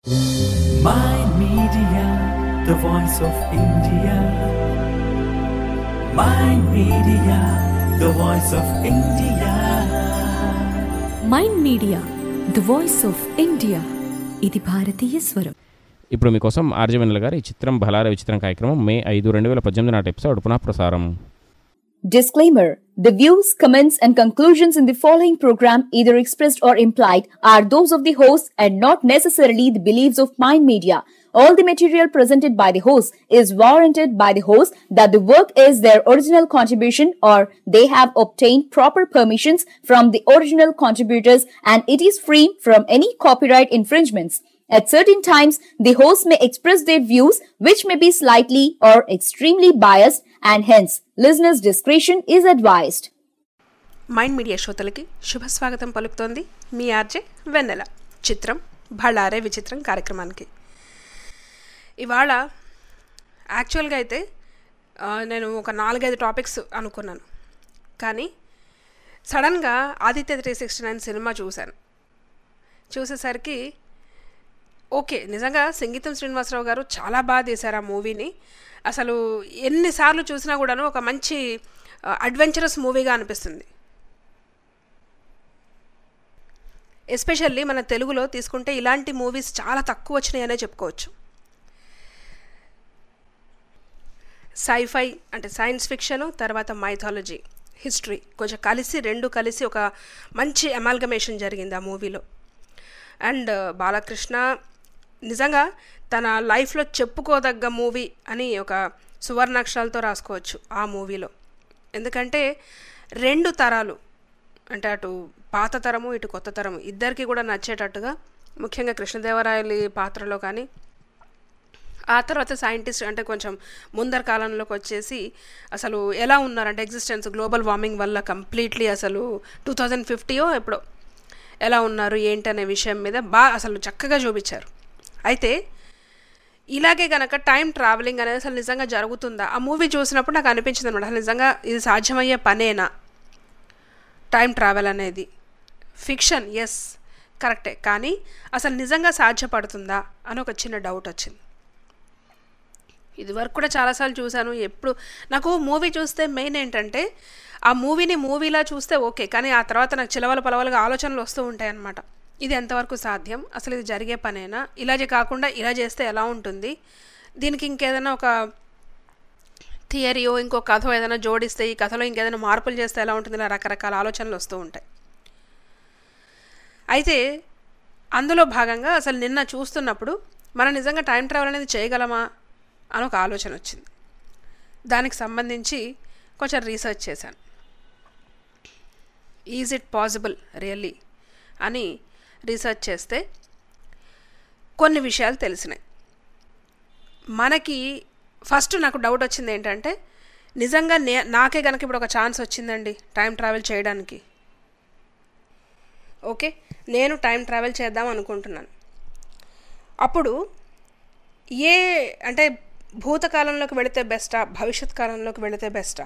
My Media, the voice of India. My Media, the voice of India. Mind Media the voice of India ఇది భారతీయ స్వరం ఇప్పుడు మీకోసం ఆర్జవెన్నెల గారి ఈ చిత్రం బలార విచిత్రం కార్యక్రమం మే ఐదు రెండు వేల పద్దెనిమిది నాటి ఎపిసోడ్ పునః ప్రసారం Disclaimer The views, comments, and conclusions in the following program, either expressed or implied, are those of the host and not necessarily the beliefs of Mind Media. All the material presented by the host is warranted by the host that the work is their original contribution or they have obtained proper permissions from the original contributors and it is free from any copyright infringements. At certain times, the host may express their views which may be slightly or extremely biased and hence listeners' discretion is advised. Mind Media శ్రోతలకి శుభ స్వాగతం పలుకుతోంది మీ RJ వెన్నెల చిత్రం భళారే విచిత్రం కార్యక్రమానికి ఇవాళ యాక్చువల్గా అయితే ఆ, నేను ఒక నాలుగైదు టాపిక్స్ అనుకున్నాను కానీ సడన్గా Aditya three sixty nine cinema చూశాను చూసేసరికి ఓకే నిజంగా సంగీతం శ్రీనివాసరావు గారు చాలా బాగా తీశారు ఆ మూవీని అసలు ఎన్నిసార్లు చూసినా కూడాను ఒక మంచి అడ్వెంచరస్ మూవీగా అనిపిస్తుంది ఎస్పెషల్లీ మన తెలుగులో తీసుకుంటే ఇలాంటి మూవీస్ చాలా తక్కువ వచ్చినాయనే చెప్పుకోవచ్చు సైఫై అంటే సైన్స్ ఫిక్షన్ తర్వాత మైథాలజీ హిస్టరీ కొంచెం కలిసి రెండు కలిసి ఒక మంచి అమాల్గమేషన్ జరిగింది ఆ మూవీలో అండ్ బాలకృష్ణ నిజంగా తన లైఫ్లో చెప్పుకోదగ్గ మూవీ అని ఒక సువర్ణాక్షరాలతో రాసుకోవచ్చు ఆ మూవీలో ఎందుకంటే రెండు తరాలు అంటే అటు పాత తరము ఇటు కొత్త తరము ఇద్దరికి కూడా నచ్చేటట్టుగా ముఖ్యంగా కృష్ణదేవరాయలి పాత్రలో కానీ ఆ తర్వాత సైంటిస్ట్ అంటే కొంచెం ముందర కాలంలోకి వచ్చేసి అసలు ఎలా ఉన్నారంటే ఎగ్జిస్టెన్స్ గ్లోబల్ వార్మింగ్ వల్ల కంప్లీట్లీ అసలు టూ థౌజండ్ ఫిఫ్టీయో ఎప్పుడో ఎలా ఉన్నారు ఏంటి అనే విషయం మీద బాగా అసలు చక్కగా చూపించారు అయితే ఇలాగే కనుక టైం ట్రావెలింగ్ అనేది అసలు నిజంగా జరుగుతుందా ఆ మూవీ చూసినప్పుడు నాకు అనిపించింది అనమాట అసలు నిజంగా ఇది సాధ్యమయ్యే పనేనా టైం ట్రావెల్ అనేది ఫిక్షన్ ఎస్ కరెక్టే కానీ అసలు నిజంగా సాధ్యపడుతుందా అని ఒక చిన్న డౌట్ వచ్చింది ఇదివరకు కూడా చాలాసార్లు చూశాను ఎప్పుడు నాకు మూవీ చూస్తే మెయిన్ ఏంటంటే ఆ మూవీని మూవీలా చూస్తే ఓకే కానీ ఆ తర్వాత నాకు చిలవల పలవలుగా ఆలోచనలు వస్తూ ఉంటాయి అన్నమాట ఇది ఎంతవరకు సాధ్యం అసలు ఇది జరిగే పనేనా ఇలాగే కాకుండా ఇలా చేస్తే ఎలా ఉంటుంది దీనికి ఇంకేదైనా ఒక థియరీయో ఇంకో కథ ఏదైనా జోడిస్తే ఈ కథలో ఇంకేదైనా మార్పులు చేస్తే ఎలా ఉంటుంది ఇలా రకరకాల ఆలోచనలు వస్తూ ఉంటాయి అయితే అందులో భాగంగా అసలు నిన్న చూస్తున్నప్పుడు మనం నిజంగా టైం ట్రావెల్ అనేది చేయగలమా అని ఒక ఆలోచన వచ్చింది దానికి సంబంధించి కొంచెం రీసెర్చ్ చేశాను ఈజ్ ఇట్ పాసిబుల్ రియల్లీ అని రీసెర్చ్ చేస్తే కొన్ని విషయాలు తెలిసినాయి మనకి ఫస్ట్ నాకు డౌట్ వచ్చింది ఏంటంటే నిజంగా నే నాకే కనుక ఇప్పుడు ఒక ఛాన్స్ వచ్చిందండి టైం ట్రావెల్ చేయడానికి ఓకే నేను టైం ట్రావెల్ చేద్దాం అనుకుంటున్నాను అప్పుడు ఏ అంటే భూతకాలంలోకి వెళితే బెస్టా భవిష్యత్ కాలంలోకి వెళితే బెస్టా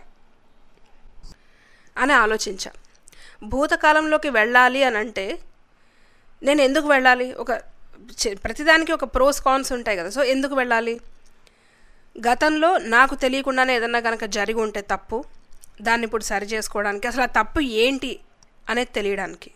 అని ఆలోచించా భూతకాలంలోకి వెళ్ళాలి అని అంటే నేను ఎందుకు వెళ్ళాలి ఒక చి- ప్రతిదానికి ఒక ప్రోస్ కాన్స్ ఉంటాయి కదా సో ఎందుకు వెళ్ళాలి గతంలో నాకు తెలియకుండానే ఏదన్నా కనుక జరిగి ఉంటే తప్పు దాన్ని ఇప్పుడు సరి చేసుకోవడానికి అసలు ఆ తప్పు ఏంటి అనేది తెలియడానికి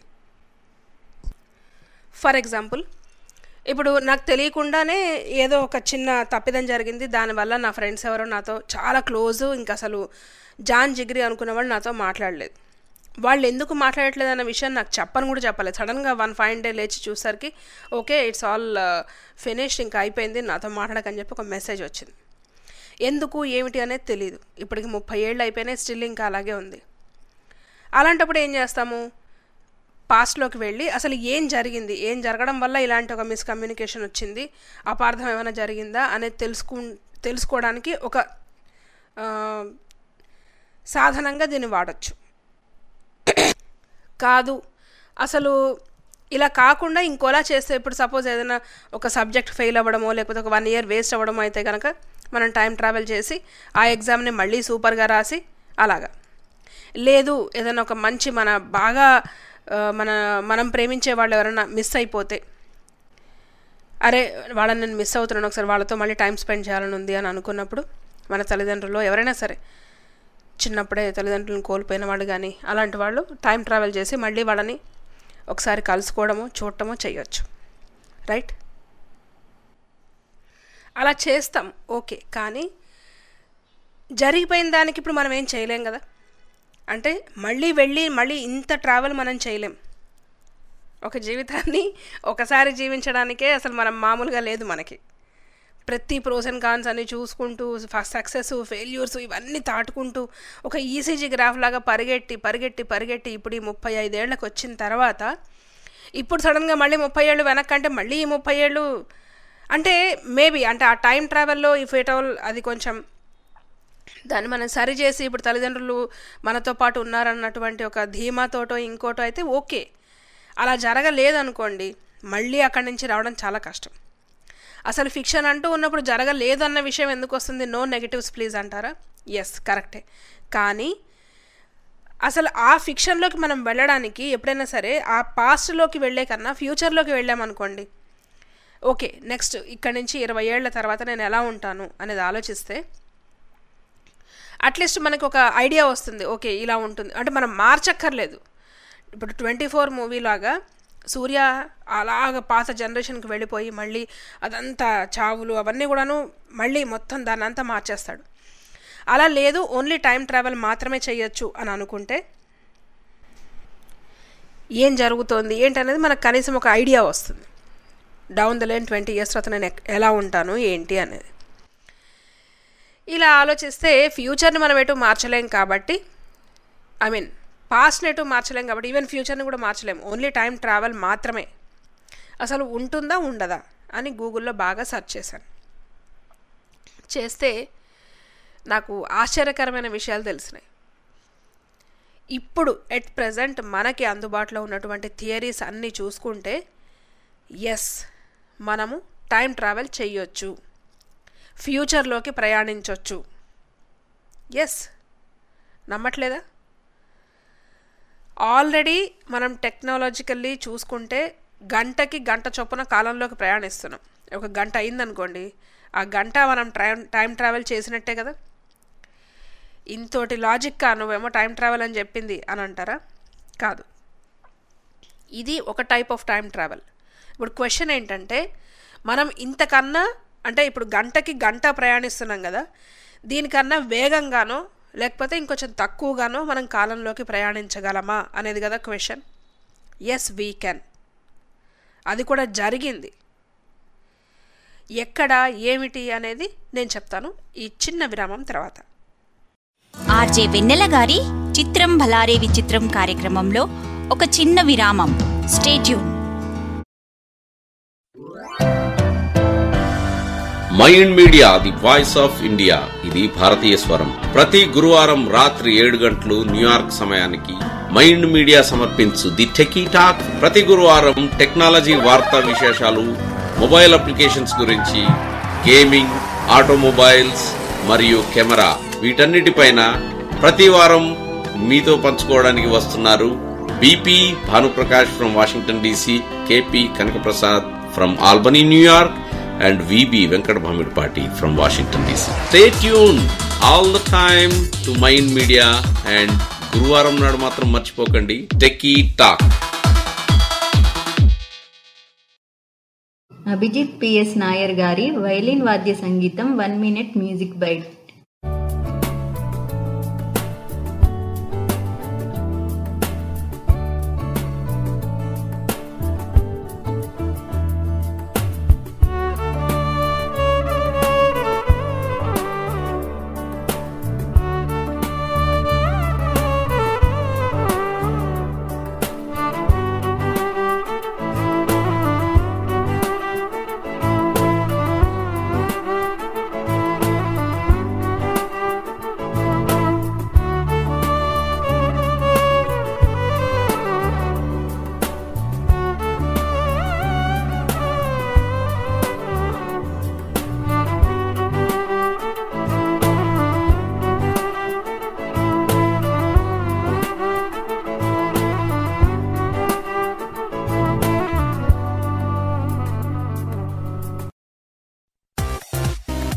ఫర్ ఎగ్జాంపుల్ ఇప్పుడు నాకు తెలియకుండానే ఏదో ఒక చిన్న తప్పిదం జరిగింది దానివల్ల నా ఫ్రెండ్స్ ఎవరో నాతో చాలా క్లోజ్ ఇంకా అసలు జాన్ జిగ్రీ అనుకున్న వాళ్ళు నాతో మాట్లాడలేదు వాళ్ళు ఎందుకు మాట్లాడట్లేదు అన్న విషయం నాకు చెప్పని కూడా చెప్పలేదు సడన్గా వన్ ఫైవ్ డే లేచి చూసరికి ఓకే ఇట్స్ ఆల్ ఫినిష్డ్ ఇంకా అయిపోయింది నాతో మాట్లాడకని చెప్పి ఒక మెసేజ్ వచ్చింది ఎందుకు ఏమిటి అనేది తెలియదు ఇప్పటికి ముప్పై ఏళ్ళు అయిపోయినాయి స్టిల్ ఇంకా అలాగే ఉంది అలాంటప్పుడు ఏం చేస్తాము పాస్ట్లోకి వెళ్ళి అసలు ఏం జరిగింది ఏం జరగడం వల్ల ఇలాంటి ఒక మిస్కమ్యూనికేషన్ వచ్చింది అపార్థం ఏమైనా జరిగిందా అనేది తెలుసుకు తెలుసుకోవడానికి ఒక ఆ, సాధనంగా దీన్ని వాడచ్చు కాదు అసలు ఇలా కాకుండా ఇంకోలా చేస్తే ఇప్పుడు సపోజ్ ఏదైనా ఒక సబ్జెక్ట్ ఫెయిల్ అవ్వడమో లేకపోతే ఒక వన్ ఇయర్ వేస్ట్ అవ్వడమో అయితే కనుక మనం టైం ట్రావెల్ చేసి ఆ ఎగ్జామ్ని మళ్ళీ సూపర్గా రాసి అలాగా లేదు ఏదైనా ఒక మంచి మన బాగా ఆ, మన మనం ప్రేమించే వాళ్ళు ఎవరైనా మిస్ అయిపోతే అరే వాళ్ళని నేను మిస్ అవుతున్నాను ఒకసారి వాళ్ళతో మళ్ళీ టైం స్పెండ్ చేయాలని ఉంది అని అనుకున్నప్పుడు మన తల్లిదండ్రులు ఎవరైనా సరే చిన్నప్పుడే తల్లిదండ్రులను కోల్పోయిన వాళ్ళు కానీ అలాంటి వాళ్ళు టైం ట్రావెల్ చేసి మళ్ళీ వాళ్ళని ఒకసారి కలుసుకోవడమో చూడటమో చేయొచ్చు రైట్ అలా చేస్తాం ఓకే కానీ జరిగిపోయిన దానికి ఇప్పుడు మనం ఏం చేయలేం కదా అంటే మళ్ళీ వెళ్ళి మళ్ళీ ఇంత ట్రావెల్ మనం చేయలేం ఒక జీవితాన్ని ఒకసారి జీవించడానికే అసలు మనం మామూలుగా లేదు మనకి ప్రతి ప్రోస్ అండ్ కాన్స్ అన్ని చూసుకుంటూ సక్సెస్ ఫెయిల్యూర్స్ ఇవన్నీ దాటుకుంటూ ఒక ఈసీజీ గ్రాఫ్ లాగా పరిగెట్టి పరిగెట్టి పరిగెట్టి ఇప్పుడు ఈ ముప్పై ఐదేళ్లకు వచ్చిన తర్వాత ఇప్పుడు సడన్గా మళ్ళీ ముప్పై ఏళ్ళు వెనక్కంటే మళ్ళీ ఈ ముప్పై ఏళ్ళు అంటే మేబీ అంటే ఆ టైం ట్రావెల్లో ఈ ఫేటోల్ అది కొంచెం దాన్ని మనం సరి చేసి ఇప్పుడు తల్లిదండ్రులు మనతో పాటు ఉన్నారన్నటువంటి ఒక ధీమాతోటో ఇంకోటో అయితే ఓకే అలా జరగలేదనుకోండి మళ్ళీ అక్కడి నుంచి రావడం చాలా కష్టం అసలు ఫిక్షన్ అంటూ ఉన్నప్పుడు జరగలేదు అన్న విషయం ఎందుకు వస్తుంది నో నెగిటివ్స్ ప్లీజ్ అంటారా ఎస్ కరెక్టే కానీ అసలు ఆ ఫిక్షన్లోకి మనం వెళ్ళడానికి ఎప్పుడైనా సరే ఆ పాస్ట్లోకి వెళ్ళే కన్నా ఫ్యూచర్లోకి వెళ్ళామనుకోండి ఓకే నెక్స్ట్ ఇక్కడి నుంచి ఇరవై ఏళ్ల తర్వాత నేను ఎలా ఉంటాను అనేది ఆలోచిస్తే అట్లీస్ట్ మనకు ఒక ఐడియా వస్తుంది ఓకే ఇలా ఉంటుంది అంటే మనం మార్చక్కర్లేదు ఇప్పుడు ట్వంటీ ఫోర్ మూవీ లాగా సూర్య అలాగ పాత జనరేషన్కి వెళ్ళిపోయి మళ్ళీ అదంతా చావులు అవన్నీ కూడాను మళ్ళీ మొత్తం దాన్ని అంతా మార్చేస్తాడు అలా లేదు ఓన్లీ టైం ట్రావెల్ మాత్రమే చేయొచ్చు అని అనుకుంటే ఏం జరుగుతోంది ఏంటనేది మనకు కనీసం ఒక ఐడియా వస్తుంది down the line twenty years తర్వాత నేను ఎక్- ఎలా ఉంటాను ఏంటి అనేది ఇలా ఆలోచిస్తే ఫ్యూచర్ని మనం ఎటు మార్చలేం కాబట్టి ఐ మీన్ పాస్ట్ని ఎటు మార్చలేం కాబట్టి ఈవెన్ ఫ్యూచర్ని కూడా మార్చలేం ఓన్లీ టైం ట్రావెల్ మాత్రమే అసలు ఉంటుందా ఉండదా అని గూగుల్లో బాగా సెర్చ్ చేశాను చేస్తే నాకు ఆశ్చర్యకరమైన విషయాలు తెలిసినాయి ఇప్పుడు ఎట్ ప్రజెంట్ మనకి అందుబాటులో ఉన్నటువంటి థియరీస్ అన్నీ చూసుకుంటే ఎస్ మనము టైం ట్రావెల్ చెయ్యొచ్చు ఫ్యూచర్లోకి ప్రయాణించవచ్చు ఎస్ నమ్మట్లేదా ఆల్రెడీ మనం టెక్నాలజికల్లీ చూసుకుంటే గంటకి గంట చొప్పున కాలంలోకి ప్రయాణిస్తున్నాం ఒక గంట అయిందనుకోండి ఆ గంట మనం టైం టైం ట్రావెల్ చేసినట్టే కదా ఇంతోటి లాజిక్కా నువ్వేమో టైం ట్రావెల్ అని చెప్పింది అని అంటారా కాదు ఇది ఒక టైప్ ఆఫ్ టైం ట్రావెల్ ఇప్పుడు క్వశ్చన్ ఏంటంటే మనం ఇంతకన్నా అంటే ఇప్పుడు గంటకి గంట ప్రయాణిస్తున్నాం కదా దీనికన్నా వేగంగానో లేకపోతే ఇంకొంచెం తక్కువగానో మనం కాలంలోకి ప్రయాణించగలమా అనేది కదా క్వశ్చన్ ఎస్ వీ కెన్ అది కూడా జరిగింది ఎక్కడ ఏమిటి అనేది నేను చెప్తాను ఈ చిన్న విరామం తర్వాత ఆర్జే వెన్నెల గారి చిత్రం భలారే విచిత్రం కార్యక్రమంలో ఒక చిన్న విరామం stay tune Mind Media the voice of India ఇది భారతీయ స్వరం ప్రతి గురువారం రాత్రి ఏడు గంటలు న్యూయార్క్ సమయానికి మైండ్ మీడియా సమర్పించు ది టెకీ టాక్ ప్రతి గురువారం టెక్నాలజీ వార్తా విశేషాలు మొబైల్ అప్లికేషన్స్ గురించి గేమింగ్ ఆటోమొబైల్స్ మరియు కెమెరా వీటన్నిటిపైన ప్రతి వారం మీతో పంచుకోవడానికి వస్తున్నారు BP Bhanuprakash from Washington DC KP Kanakaprasad from Albany New York and VB Venkat Bhamidpati from Washington DC. Stay tuned all the time to Mind Media and గురువారం నాడు మాత్రం మర్చిపోకండి techie talk Abhijit PS Nair గారి వైలిన్ వాద్య సంగీతం వన్ మినిట్ మ్యూజిక్ బైట్ ఆ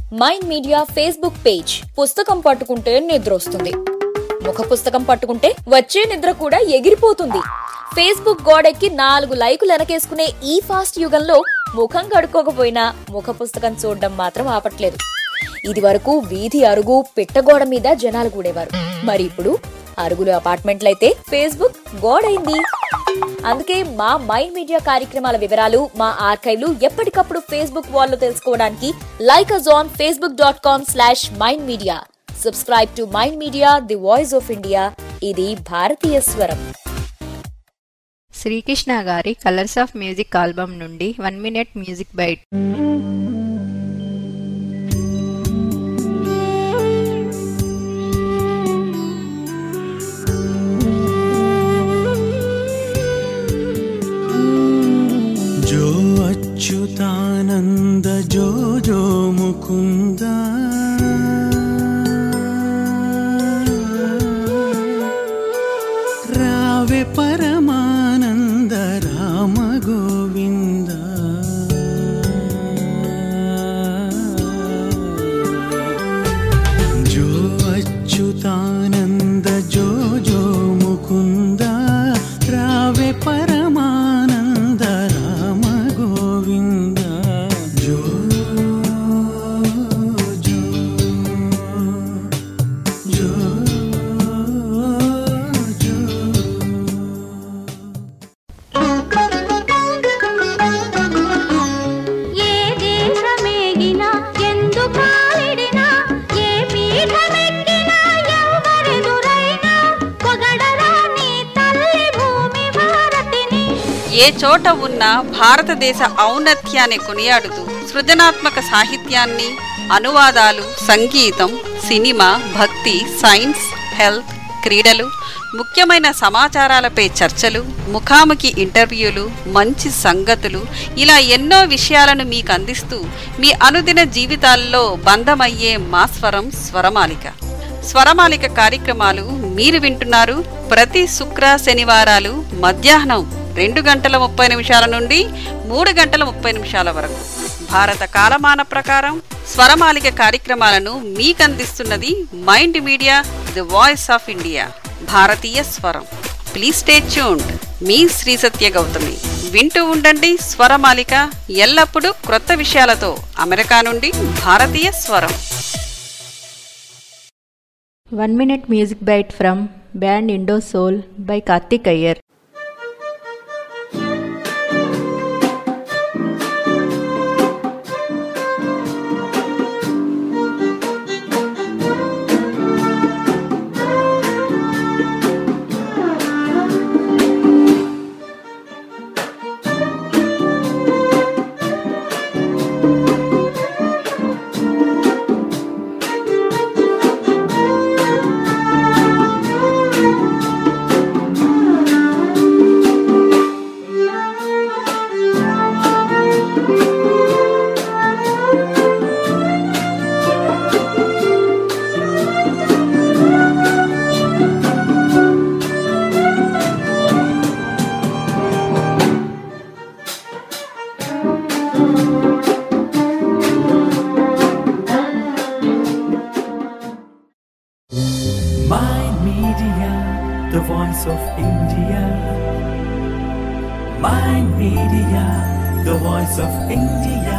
Mind Media Facebook page పుస్తకం పట్టుకుంటే నిద్ర వస్తుంది ముఖ పుస్తకం పట్టుకుంటే వచ్చే నిద్ర కూడా ఎగిరిపోతుంది ఫేస్బుక్ గోడెక్కి నాలుగు లైకులు వెనకేసుకునే ఈ ఫాస్ట్ యుగంలో ముఖం కడుక్కోకపోయినా ముఖ పుస్తకం చూడడం మాత్రం ఆపట్లేదు ఇది వరకు వీధి అరుగు పిట్టగోడ మీద జనాలు కూడేవారు మరి ఇప్పుడు అరుగులు అపార్ట్మెంట్లయితే ఫేస్బుక్ గోడైంది అందుకే మా మైండ్ మీడియా కార్యక్రమాల వివరాలు మా ఆర్కైవ్లు ఎప్పటికప్పుడు ఫేస్బుక్ వాల్లో తెలుసుకోవడానికి like us on Facebook dot com slash Mind Media subscribe to Mind Media the voice of India ఇది భారతీయ స్వరం శ్రీకృష్ణ గారి కలర్స్ ఆఫ్ మ్యూజిక్ ఆల్బమ్ నుండి వన్ మినిట్ మ్యూజిక్ బైట్ जो अच्युतानन्द जो जो मुकुन्द रावे परमानन्द राम गोविन्द जो अच्युतानन्द जो जो मुकुन्द रावे परमानन्द राम गोविन्द जो जो जो जो ఏ దేశమేగినా ఎందు కాలిడినా ఏ పీఠమెక్కినా ఎవరెదురైనా పొగడరా నీ తల్లి భూమి భారతిని ఏ చోట ఉన్న భారతదేశ ఔన్నత్యాన్ని కొనియాడుతూ సృజనాత్మక సాహిత్యాన్ని అనువాదాలు సంగీతం సినిమా భక్తి సైన్స్ హెల్త్ క్రీడలు ముఖ్యమైన సమాచారాలపై చర్చలు ముఖాముఖి ఇంటర్వ్యూలు మంచి సంగతులు ఇలా ఎన్నో విషయాలను మీకు అందిస్తూ మీ అనుదిన జీవితాల్లో బంధమయ్యే మా స్వరం స్వరమాలిక స్వరమాలిక కార్యక్రమాలు మీరు వింటున్నారు ప్రతి శుక్ర శనివారాలు మధ్యాహ్నం రెండు గంటల ముప్పై నిమిషాల నుండి మూడు గంటల ముప్పై నిమిషాల వరకు భారత కాలమాన ప్రకారం స్వరమాలిక కార్యక్రమాలను మీకు అందిస్తున్నది Mind Media the voice of India భారతీయ స్వరం ప్లీజ్ స్టే ట్యూన్డ్ మీ శ్రీ సత్య గౌతమి వింటూ ఉండండి స్వరమాలిక ఎల్లప్పుడూ క్రొత్త విషయాలతో అమెరికా నుండి భారతీయ స్వరం one minute music bite from band Indo Soul by Karthik Iyer Mind Media, the voice of India. Mind Media, the voice of India.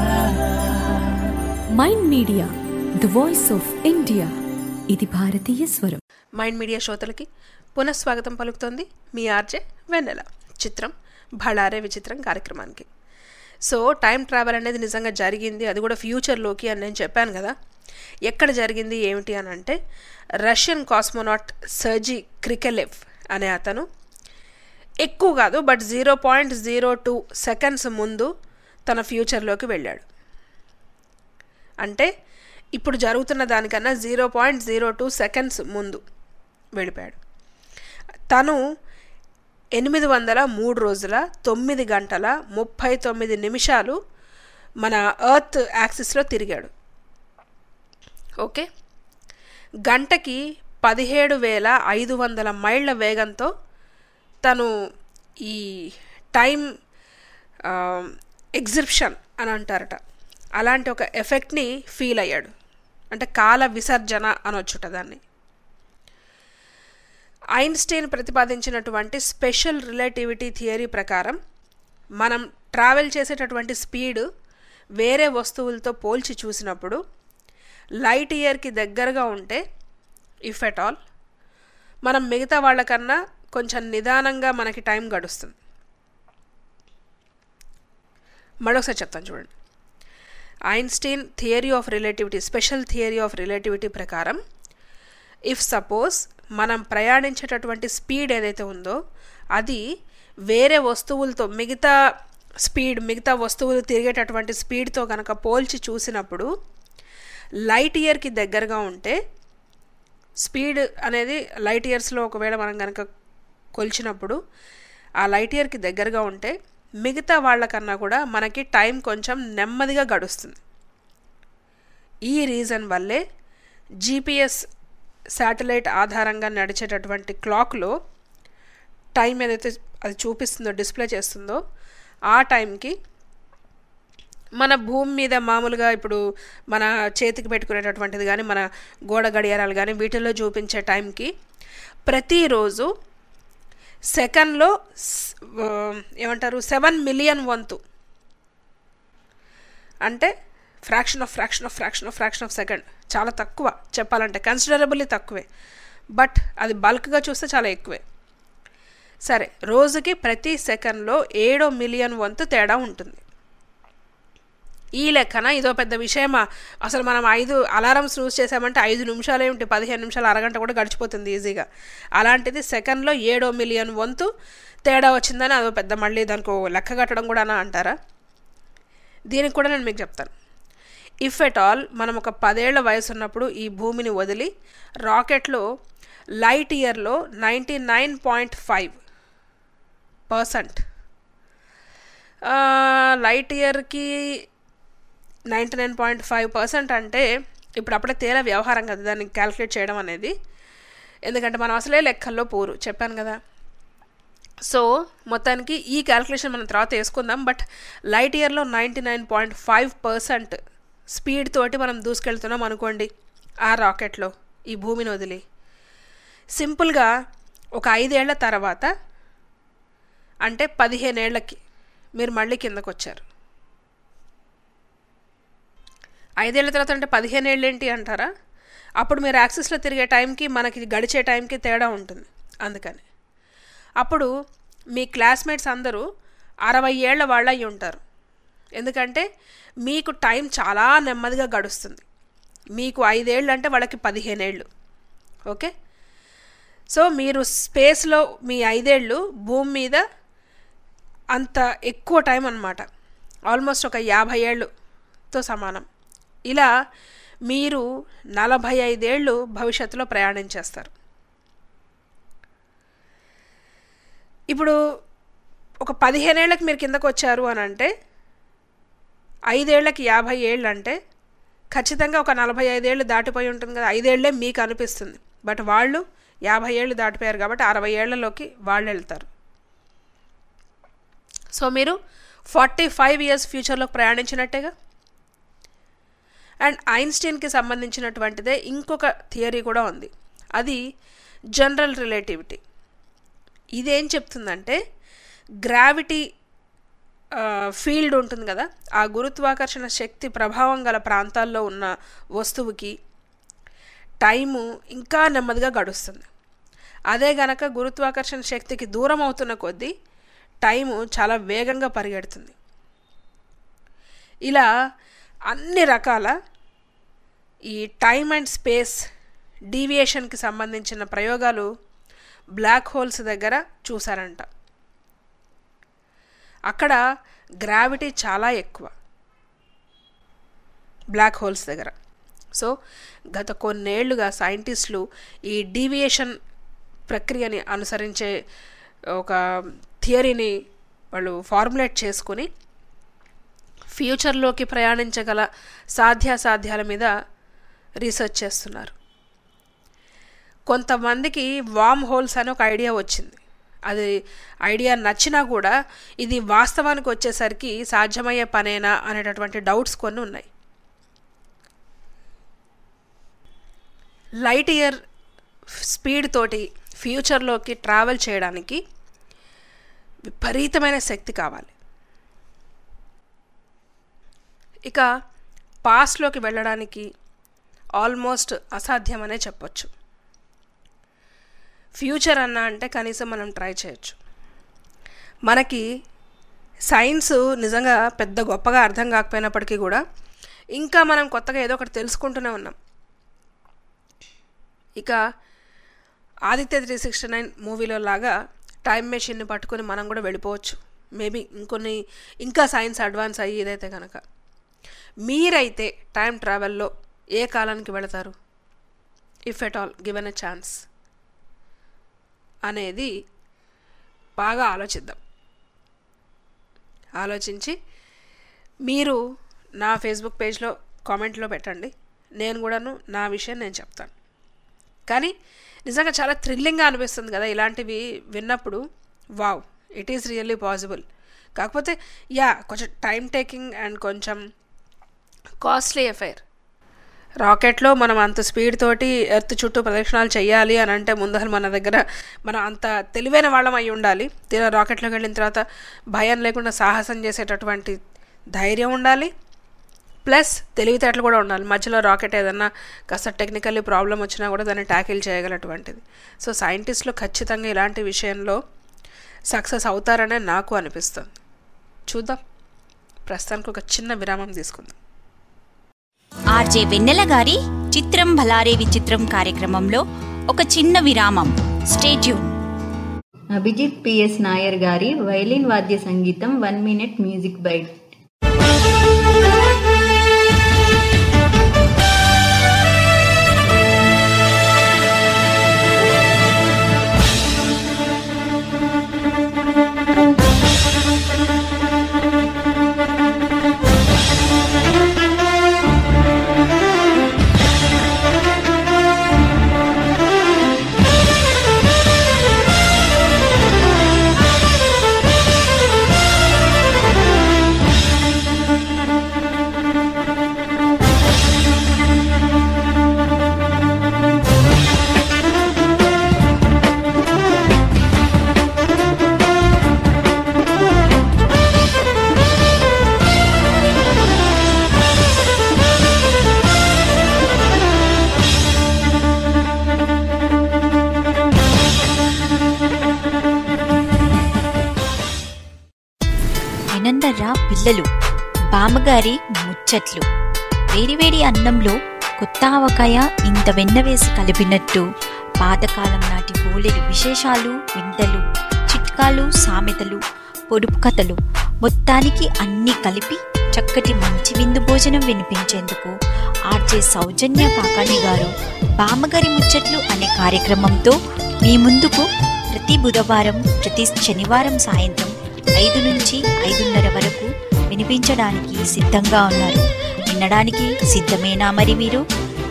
Mind Media the voice of India ఇది భారతీయ స్వరం మైండ్ మీడియా శ్రోతలకి పునఃస్వాగతం పలుకుతోంది మీ ఆర్జే వెన్నెల చిత్రం భళారే విచిత్రం కార్యక్రమానికి సో టైం ట్రావెల్ అనేది నిజంగా జరిగింది అది కూడా ఫ్యూచర్లోకి అని నేను చెప్పాను కదా ఎక్కడ జరిగింది ఏమిటి అని అంటే రష్యన్ కాస్మోనాట్ సర్జీ క్రికెలెవ్ అనే అతను ఎక్కువ కాదు but zero point zero two seconds ముందు తన ఫ్యూచర్లోకి వెళ్ళాడు అంటే ఇప్పుడు జరుగుతున్న దానికన్నా zero point zero two seconds ముందు వెళ్ళిపోయాడు తను ఎనిమిది వందల మూడు రోజుల తొమ్మిది గంటల ముప్పై తొమ్మిది నిమిషాలు మన ఎర్త్ యాక్సిస్లో తిరిగాడు ఓకే గంటకి పదిహేడు వేల ఐదు వందల మైళ్ళ వేగంతో తను ఈ టైం ఎగ్జిబిషన్ అని అంటారట అలాంటి ఒక ఎఫెక్ట్ని ఫీల్ అయ్యాడు అంటే కాల విసర్జన అనొచ్చుట దాన్ని ఐన్స్టైన్ ప్రతిపాదించినటువంటి స్పెషల్ రిలేటివిటీ థియరీ ప్రకారం మనం ట్రావెల్ చేసేటటువంటి స్పీడ్ వేరే వస్తువులతో పోల్చి చూసినప్పుడు లైట్ ఇయర్కి దగ్గరగా ఉంటే ఇఫ్ ఎట్ ఆల్ మనం మిగతా వాళ్ళకన్నా కొంచెం నిదానంగా మనకి టైం గడుస్తుంది మరొకసారి చెప్తాను చూడండి Einstein theory of relativity special theory of relativity ప్రకారం ఇఫ్ సపోజ్ మనం ప్రయాణించేటటువంటి స్పీడ్ ఏదైతే ఉందో అది వేరే వస్తువులతో మిగతా స్పీడ్ మిగతా వస్తువులు తిరిగేటటువంటి స్పీడ్తో కనుక పోల్చి చూసినప్పుడు లైట్ ఇయర్కి దగ్గరగా ఉంటే స్పీడ్ అనేది లైట్ ఇయర్స్లో ఒకవేళ మనం కనుక కొలిచినప్పుడు ఆ లైట్ ఇయర్కి దగ్గరగా ఉంటే మిగతా వాళ్ళకన్నా కూడా మనకి టైం కొంచెం నెమ్మదిగా గడుస్తుంది ఈ రీజన్ వల్లే జీపీఎస్ శాటిలైట్ ఆధారంగా నడిచేటటువంటి క్లాక్లో టైం ఏదైతే అది చూపిస్తుందో డిస్ప్లే చేస్తుందో ఆ టైంకి మన భూమి మీద మామూలుగా ఇప్పుడు మన చేతికి పెట్టుకునేటటువంటిది కానీ మన గోడ గడియారాలు కానీ వీటిల్లో చూపించే టైంకి ప్రతిరోజు సెకండ్లో స్- ఆ, ఏమంటారు సెవెన్ మిలియన్ వంతు అంటే fraction of fraction of fraction of fraction of second చాలా తక్కువ చెప్పాలంటే కన్సిడరబుల్లీ తక్కువే బట్ అది బల్క్గా చూస్తే చాలా ఎక్కువే సరే రోజుకి ప్రతి సెకండ్లో ఏడో మిలియన్ వంతు తేడా ఉంటుంది ఈ లెక్కన ఇదో పెద్ద విషయమా అసలు మనం ఐదు అలారమ్స్ యూజ్ చేసామంటే ఐదు నిమిషాలు ఏమిటి పదిహేను నిమిషాలు అరగంట కూడా గడిచిపోతుంది ఈజీగా అలాంటిది సెకండ్లో ఏడో మిలియన్ వంతు తేడా వచ్చిందని అదో పెద్ద మళ్ళీ దానికి ఓ లెక్క కట్టడం కూడా అంటారా దీనికి కూడా నేను మీకు చెప్తాను ఇఫ్ ఎట్ ఆల్ మనం ఒక పదేళ్ల వయసు ఉన్నప్పుడు ఈ భూమిని వదిలి రాకెట్లో లైట్ ఇయర్లో ninety nine point five percent light ఇయర్కి ninety nine point five percent అంటే ఇప్పుడు అప్పుడే తేల వ్యవహారం కదా దాన్ని క్యాలిక్యులేట్ చేయడం అనేది ఎందుకంటే మనం అసలే లెక్కల్లో పోరు చెప్పాను కదా సో మొత్తానికి ఈ క్యాలిక్యులేషన్ మనం తర్వాత వేసుకుందాం బట్ లైట్ ఇయర్లో ninety nine point five percent speed తోటి మనం దూసుకెళ్తున్నాం అనుకోండి ఆ రాకెట్లో ఈ భూమిని వదిలి సింపుల్గా ఒక ఐదేళ్ల తర్వాత అంటే పదిహేనేళ్లకి మీరు మళ్ళీ కిందకు వచ్చారు ఐదేళ్ల తర్వాత అంటే పదిహేను ఏళ్ళు ఏంటి అంటారా అప్పుడు మీరు యాక్సిస్లో తిరిగే టైంకి మనకి గడిచే టైంకి తేడా ఉంటుంది అందుకని అప్పుడు మీ క్లాస్మేట్స్ అందరూ అరవై ఏళ్ల వాళ్ళు అయి ఉంటారు ఎందుకంటే మీకు టైం చాలా నెమ్మదిగా గడుస్తుంది మీకు ఐదేళ్ళు అంటే వాళ్ళకి పదిహేనేళ్ళు ఓకే సో మీరు స్పేస్లో మీ ఐదేళ్ళు భూమి మీద అంత ఎక్కువ టైం అన్నమాట ఆల్మోస్ట్ ఒక యాభై ఏళ్ళుతో సమానం ఇలా మీరు నలభై ఐదేళ్ళు భవిష్యత్తులో ప్రయాణించేస్తారు ఇప్పుడు ఒక పదిహేనేళ్ళకి మీరు కిందకు వచ్చారు అని అంటే ఐదేళ్లకి యాభై ఏళ్ళు అంటే ఖచ్చితంగా ఒక నలభై ఐదేళ్ళు దాటిపోయి ఉంటుంది కదా ఐదేళ్లే మీకు అనిపిస్తుంది బట్ వాళ్ళు యాభై ఏళ్ళు దాటిపోయారు కాబట్టి అరవై ఏళ్లలోకి వాళ్ళు వెళ్తారు సో మీరు ఫార్టీ ఫైవ్ ఇయర్స్ ఫ్యూచర్లోకి ప్రయాణించినట్టేగా అండ్ ఐన్స్టీన్కి సంబంధించినటువంటిదే ఇంకొక థియరీ కూడా ఉంది అది జనరల్ రిలేటివిటీ ఇదేం చెప్తుందంటే గ్రావిటీ ఫీల్డ్ ఉంటుంది కదా ఆ గురుత్వాకర్షణ శక్తి ప్రభావం గల ప్రాంతాల్లో ఉన్న వస్తువుకి టైము ఇంకా నెమ్మదిగా గడుస్తుంది అదే గనక గురుత్వాకర్షణ శక్తికి దూరం అవుతున్న కొద్దీ టైము చాలా వేగంగా పరిగెడుతుంది ఇలా అన్ని రకాల ఈ టైమ్ అండ్ స్పేస్ డీవియేషన్కి సంబంధించిన ప్రయోగాలు బ్లాక్ హోల్స్ దగ్గర చూసారంట అక్కడ గ్రావిటీ చాలా ఎక్కువ బ్లాక్ హోల్స్ దగ్గర సో గత కొన్నేళ్లుగా సైంటిస్టులు ఈ డీవియేషన్ ప్రక్రియని అనుసరించే ఒక థియరీని వాళ్ళు ఫార్ములేట్ చేసుకుని ఫ్యూచర్లోకి ప్రయాణించగల సాధ్యాసాధ్యాల మీద రీసెర్చ్ చేస్తున్నారు కొంతమందికి వామ్ హోల్స్ అని ఒక ఐడియా వచ్చింది అది ఐడియా నచ్చినా కూడా ఇది వాస్తవానికి వచ్చేసరికి సాధ్యమయ్యే పనేనా అనేటటువంటి డౌట్స్ కొన్ని ఉన్నాయి లైట్ ఇయర్ స్పీడ్ తోటి ఫ్యూచర్లోకి ట్రావెల్ చేయడానికి విపరీతమైన శక్తి కావాలి ఇక పాస్ట్లోకి వెళ్ళడానికి ఆల్మోస్ట్ అసాధ్యమనే చెప్పొచ్చు ఫ్యూచర్ అన్నా అంటే కనీసం మనం ట్రై చేయొచ్చు మనకి సైన్స్ నిజంగా పెద్ద గొప్పగా అర్థం కాకపోయినప్పటికీ కూడా ఇంకా మనం కొత్తగా ఏదో ఒకటి తెలుసుకుంటూనే ఉన్నాం ఇక ఆదిత్య త్రీ సిక్స్టీ నైన్ మూవీలో లాగా టైం మెషిన్ని పట్టుకొని మనం కూడా వెళ్ళిపోవచ్చు మేబీ ఇంకొన్ని ఇంకా సైన్స్ అడ్వాన్స్ అయ్యి ఇదైతే కనుక మీరైతే టైం ట్రావెల్లో ఏ కాలానికి వెళతారు if at all given a chance అనేది బాగా ఆలోచిద్దాం ఆలోచించి మీరు నా ఫేస్బుక్ పేజ్లో కామెంట్లో పెట్టండి నేను కూడాను నా విషయం నేను చెప్తాను కానీ నిజంగా చాలా థ్రిల్లింగ్గా అనిపిస్తుంది కదా ఇలాంటివి విన్నప్పుడు wow it is really possible కాకపోతే యా కొంచెం టైం టేకింగ్ అండ్ కొంచెం కాస్ట్లీ అఫైర్ రాకెట్లో మనం అంత స్పీడ్ తోటి ఎర్త్ చుట్టూ ప్రదక్షిణాలు చేయాలి అని అంటే ముందర మన దగ్గర మనం అంత తెలివైన వాళ్ళం అయి ఉండాలి తీరా రాకెట్లోకి వెళ్ళిన తర్వాత భయం లేకుండా సాహసం చేసేటటువంటి ధైర్యం ఉండాలి ప్లస్ తెలివితేటలు కూడా ఉండాలి మధ్యలో రాకెట్ ఏదన్నా కాస్త టెక్నికల్లీ ప్రాబ్లం వచ్చినా కూడా దాన్ని ట్యాకిల్ చేయగలటువంటిది సో సైంటిస్టులు ఖచ్చితంగా ఇలాంటి విషయంలో సక్సెస్ అవుతారనే నాకు అనిపిస్తుంది చూద్దాం ప్రస్తుతానికి ఒక చిన్న విరామం తీసుకుందాం ఆర్జే వెన్నెల గారి చిత్రం భలారే విచిత్రం కార్యక్రమంలో ఒక చిన్న విరామం స్టేట్యూన్ అభిజిత్ పిఎస్ నాయర్ గారి వైలిన్ వాద్య సంగీతం వన్ మినిట్ మ్యూజిక్ బైట్ వినందర్రా పిల్లలు బామ్మగారి ముచ్చట్లు వేడివేడి అన్నంలో కొత్త ఆవకాయ ఇంత వెన్న వేసి కలిపినట్టు పాతకాలం నాటి బోలెడు విశేషాలు వింతలు చిట్కాలు సామెతలు పొడుపు కథలు మొత్తానికి అన్నీ కలిపి చక్కటి మంచి విందు భోజనం వినిపించేందుకు ఆర్జే సౌజన్య కాకాణి గారు బామ్మగారి ముచ్చట్లు అనే కార్యక్రమంతో మీ ముందుకు ప్రతి బుధవారం ప్రతి శనివారం సాయంత్రం ఐదు నుంచి ఐదున్నర వరకు వినిపించడానికి సిద్ధంగా ఉన్నారు వినడానికి సిద్ధమేనా మరి మీరు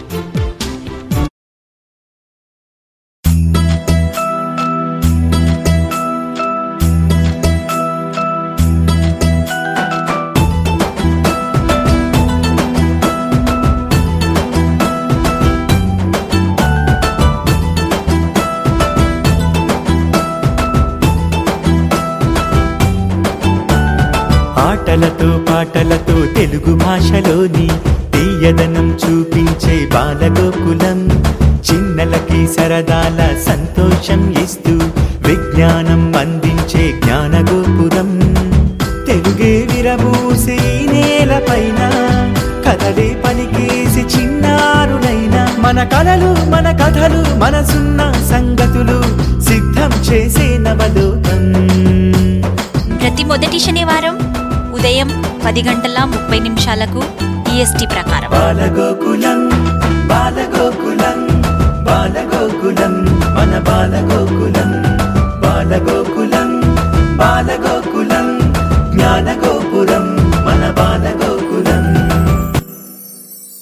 ఆటలతో పాటలతో తెలుగు భాషలోని తీయదనం చూపించే బాలగోకులం చిన్నలకి సరదాల సంతోషం ఇస్తూ విజ్ఞానం అందించే జ్ఞానగోపురం తెలుగే విరబూసి ఈ నేలపైన కథలే పలికేసి చిన్నారులైన మన కలలు మన కథలు మనసున్న సంగతులు సిద్ధం చేసే నవలోకం ప్రతి మొదటి శనివారం ఉదయం పది గంటల ముప్పై నిమిషాలకు ఈఎస్టీ ప్రకారం బాలగోకులం బాలగోకులం బాలగోకులం మన బాలగోకులం బాలగోకులం బాలగోకులం జ్ఞానగోపురం మన బాలగోకులం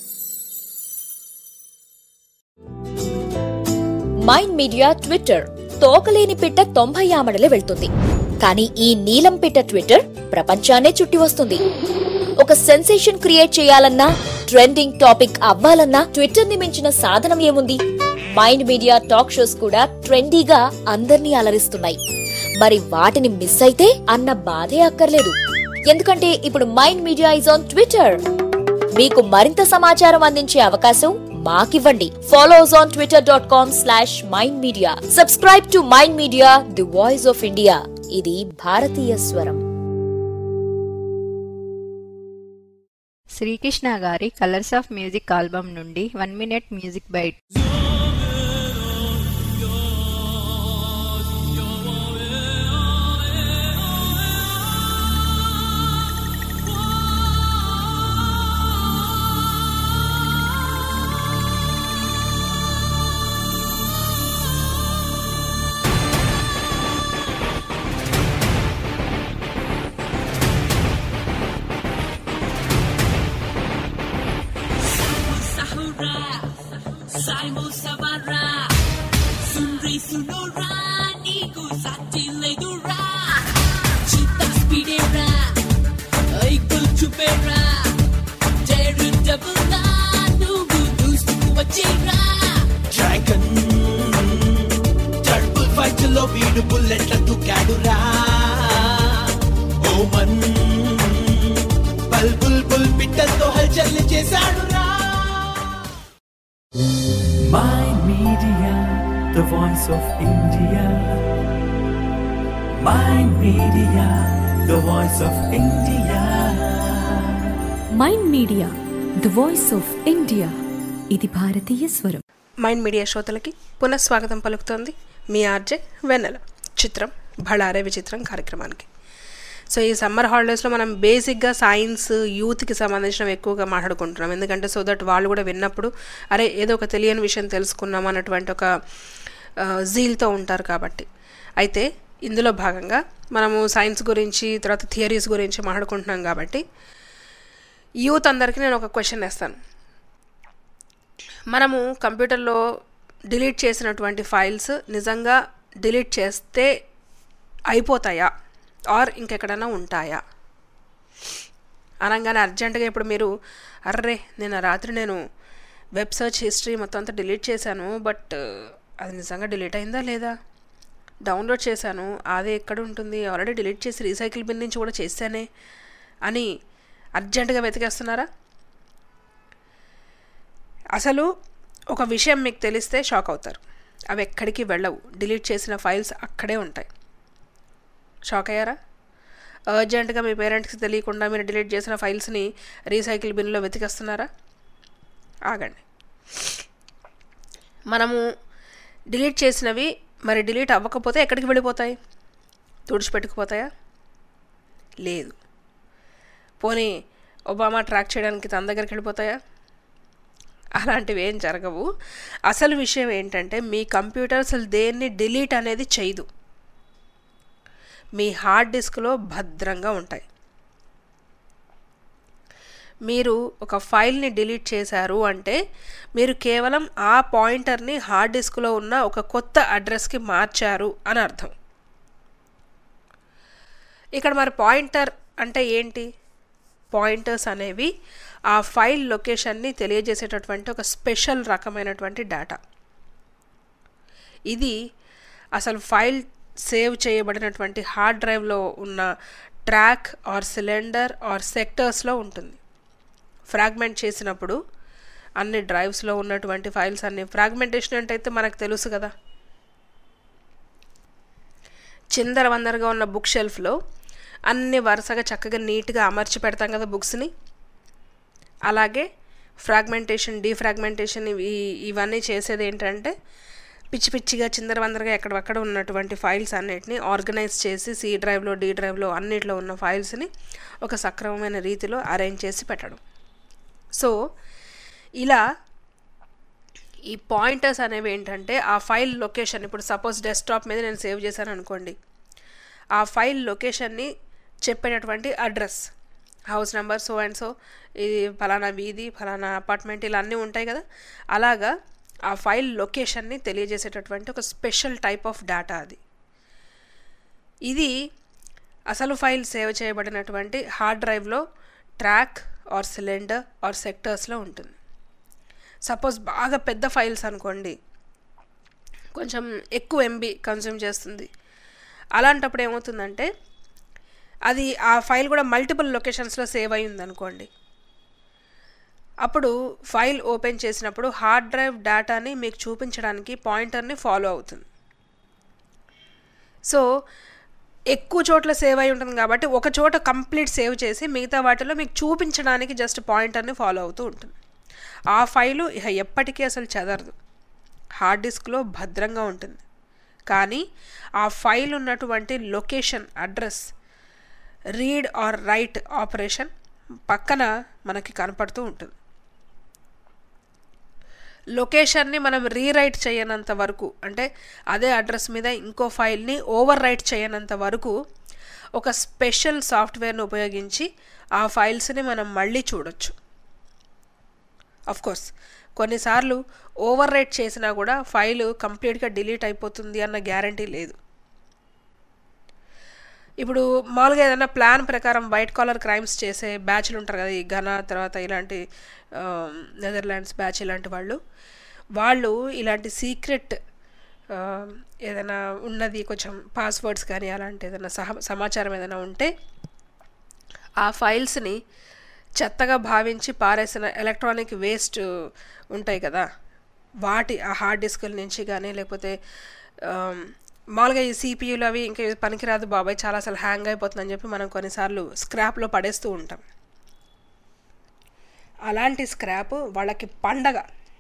మైండ్ మీడియా ట్విట్టర్ తోకలేని పిట్ట తొంభై ఆమడలే వెళ్తుంది కానీ ఈ నీలం పిట్ట ట్విట్టర్ ప్రపంచాన్నే చుట్టి వస్తుంది ఒక సెన్సేషన్ క్రియేట్ చేయాలన్నా ట్రెండింగ్ టాపిక్ అవ్వాలన్నా ట్విట్టర్ ని మించిన సాధనం ఏముంది మైండ్ మీడియా టాక్ షోస్ కూడా ట్రెండీగా అందర్నీ అలరిస్తున్నాయి మరి వాటిని మిస్ అయితే అన్న బాధే అక్కర్లేదు ఎందుకంటే ఇప్పుడు Mind Media is on Twitter మీకు మరింత సమాచారం అందించే అవకాశం మాకివ్వండి follow us on Twitter dot com slash Mind Media subscribe to Mind Media the voice of India ఇది భారతీయ స్వరం శ్రీకృష్ణ గారి కలర్స్ ఆఫ్ మ్యూజిక్ ఆల్బమ్ నుండి one minute music bite Simon Savara, Sunri Sunora, Niku Satiledura, Chita Spidera, Aikul Chupera, Jeru Devila, Nugu Dustu Wachira, Dragon, Turtle Fight లో వీడు బుల్లెట్ల తుకాడురా ఓమన్ బల్ bull బుల్ పిట్టలతో హల్చల్ చేశాడురా Mind Media, the voice of India. Mind Media, the voice of India. Mind Media the voice of India ఇది భారతీయ స్వరం మైండ్ మీడియా శ్రోతలకి పునఃస్వాగతం పలుకుతోంది మీ ఆర్జే వెన్నెల చిత్రం భళారే విచిత్రం కార్యక్రమానికి సో ఈ సమ్మర్ హాలిడేస్లో మనం బేసిక్గా సైన్స్ యూత్కి సంబంధించినవి ఎక్కువగా మాట్లాడుకుంటున్నాం ఎందుకంటే సో దట్ వాళ్ళు కూడా విన్నప్పుడు అరే ఏదో ఒక తెలియని విషయం తెలుసుకున్నాం అన్నటువంటి ఒక జీల్తో ఉంటారు కాబట్టి అయితే ఇందులో భాగంగా మనము సైన్స్ గురించి తర్వాత థియరీస్ గురించి మాట్లాడుకుంటున్నాం కాబట్టి యూత్ అందరికీ నేను ఒక క్వశ్చన్ వేస్తాను మనము కంప్యూటర్లో డిలీట్ చేసినటువంటి ఫైల్స్ నిజంగా డిలీట్ చేస్తే అయిపోతాయా ఆర్ ఇంకెక్కడైనా ఉంటాయా అనగానే అర్జెంటుగా ఇప్పుడు మీరు అర్రే నేను రాత్రి నేను వెబ్ సర్చ్ హిస్టరీ మొత్తం అంతా డిలీట్ చేశాను బట్ అది నిజంగా డిలీట్ అయిందా లేదా డౌన్లోడ్ చేశాను అది ఎక్కడ ఉంటుంది ఆల్రెడీ డిలీట్ చేసి రీసైకిల్ బిన్ నుంచి కూడా చేశానే అని అర్జెంటుగా వెతికేస్తున్నారా అసలు ఒక విషయం మీకు తెలిస్తే షాక్ అవుతారు అవి ఎక్కడికి వెళ్ళవు డిలీట్ చేసిన ఫైల్స్ అక్కడే ఉంటాయి షాక్ అయ్యారా అర్జెంటుగా మీ పేరెంట్స్కి తెలియకుండా మీరు డిలీట్ చేసిన ఫైల్స్ని రీసైకిల్ బిన్లో వెతికేస్తున్నారా ఆగండి మనము డిలీట్ చేసినవి మరి డిలీట్ అవ్వకపోతే ఎక్కడికి వెళ్ళిపోతాయి తుడిచిపెట్టుకుపోతాయా లేదు పోనీ ఒబామా ట్రాక్ చేయడానికి తన దగ్గరికి వెళ్ళిపోతాయా అలాంటివి ఏం జరగవు అసలు విషయం ఏంటంటే మీ కంప్యూటర్ అసలు దేన్ని డిలీట్ అనేది చేయదు మీ హార్డ్ డిస్క్లో భద్రంగా ఉంటాయి మీరు ఒక ఫైల్ని డిలీట్ చేశారు అంటే మీరు కేవలం ఆ పాయింటర్ని హార్డ్ డిస్క్లో ఉన్న ఒక కొత్త అడ్రస్కి మార్చారు అని అర్థం ఇక్కడ మరి పాయింటర్ అంటే ఏంటి పాయింటర్స్ అనేవి ఆ ఫైల్ లొకేషన్ని తెలియజేసేటటువంటి ఒక స్పెషల్ రకమైనటువంటి డేటా ఇది అసలు ఫైల్ సేవ్ చేయబడినటువంటి హార్డ్ డ్రైవ్లో ఉన్న ట్రాక్ ఆర్ సిలిండర్ ఆర్ సెక్టర్స్లో ఉంటుంది ఫ్రాగ్మెంట్ చేసినప్పుడు అన్ని డ్రైవ్స్లో ఉన్నటువంటి ఫైల్స్ అన్ని ఫ్రాగ్మెంటేషన్ అంటే అయితే మనకు తెలుసు కదా చిందర వందరగా ఉన్న బుక్ షెల్ఫ్లో అన్ని వరుసగా చక్కగా నీట్గా అమర్చి పెడతాం కదా బుక్స్ని అలాగే ఫ్రాగ్మెంటేషన్ డీఫ్రాగ్మెంటేషన్ ఇవి ఇవన్నీ చేసేది ఏంటంటే పిచ్చి పిచ్చిగా చిందరవందరగా ఎక్కడక్కడ ఉన్నటువంటి ఫైల్స్ అన్నిటిని ఆర్గనైజ్ చేసి సి డ్రైవ్లో డి డ్రైవ్లో అన్నిట్లో ఉన్న ఫైల్స్ని ఒక సక్రమమైన రీతిలో అరేంజ్ చేసి పెట్టడం సో ఇలా ఈ పాయింటర్స్ అనేవి ఏంటంటే ఆ ఫైల్ లొకేషన్ ఇప్పుడు సపోజ్ డెస్క్టాప్ మీద నేను సేవ్ చేశాను అనుకోండి ఆ ఫైల్ లొకేషన్ని చెప్పేటటువంటి address house number so and so ఇది ఫలానా వీధి ఫలానా అపార్ట్మెంట్ ఇలా అన్నీ ఉంటాయి కదా అలాగా ఆ ఫైల్ లొకేషన్ని తెలియజేసేటటువంటి ఒక స్పెషల్ టైప్ ఆఫ్ డేటా అది ఇది అసలు ఫైల్ సేవ్ చేయబడినటువంటి హార్డ్ డ్రైవ్లో ట్రాక్ ఆర్ సిలిండర్ ఆర్ సెక్టర్స్లో ఉంటుంది సపోజ్ బాగా పెద్ద ఫైల్స్ అనుకోండి కొంచెం ఎక్కువ ఎంబీ కన్జ్యూమ్ చేస్తుంది అలాంటప్పుడు ఏమవుతుందంటే అది ఆ ఫైల్ కూడా మల్టిపుల్ లొకేషన్స్లో సేవ్ అయి ఉందనుకోండి అప్పుడు ఫైల్ ఓపెన్ చేసినప్పుడు హార్డ్ డ్రైవ్ డేటాని మీకు చూపించడానికి పాయింటర్ని ఫాలో అవుతుంది సో ఎక్కువ చోట్ల సేవ్ అయి ఉంటుంది కాబట్టి ఒక చోట కంప్లీట్ సేవ్ చేసి మిగతా వాటిలో మీకు చూపించడానికి జస్ట్ పాయింటర్ని ఫాలో అవుతూ ఉంటుంది ఆ ఫైలు ఇక ఎప్పటికీ అసలు చదరదు హార్డ్ డిస్క్లో భద్రంగా ఉంటుంది కానీ ఆ ఫైల్ ఉన్నటువంటి location address read or write operation పక్కన మనకి కనపడుతూ ఉంటుంది లొకేషన్ని మనం రీరైట్ చేయనంత వరకు అంటే అదే అడ్రస్ మీద ఇంకో ఫైల్ని ఓవర్ రైట్ చేయనంత వరకు ఒక స్పెషల్ సాఫ్ట్వేర్ను ఉపయోగించి ఆ ఫైల్స్ని మనం మళ్ళీ చూడొచ్చు అఫ్ కోర్స్ కొన్నిసార్లు ఓవర్ రైట్ చేసినా కూడా ఫైల్ కంప్లీట్గా డిలీట్ అయిపోతుంది అన్న గ్యారంటీ లేదు ఇప్పుడు మామూలుగా ఏదైనా ప్లాన్ ప్రకారం వైట్ కాలర్ క్రైమ్స్ చేసే బ్యాచ్లు ఉంటారు కదా ఈ ఘనా తర్వాత ఇలాంటి నెదర్లాండ్స్ బ్యాచ్ ఇలాంటి వాళ్ళు వాళ్ళు ఇలాంటి సీక్రెట్ ఏదైనా ఉన్నది కొంచెం పాస్వర్డ్స్ కానీ అలాంటి ఏదైనా సహ సమాచారం ఏదైనా ఉంటే ఆ ఫైల్స్ని చెత్తగా భావించి పారేసిన ఎలక్ట్రానిక్ వేస్ట్ ఉంటాయి కదా వాటి ఆ హార్డ్ డిస్కుల నుంచి కానీ లేకపోతే మామూలుగా ఈ సిపియూలు అవి ఇంకా పనికిరాదు బాబాయ్ చాలా అసలు హ్యాంగ్ అయిపోతుందని చెప్పి మనం కొన్నిసార్లు స్క్రాప్లో పడేస్తూ ఉంటాం అలాంటి స్క్రాప్ వాళ్ళకి పండగ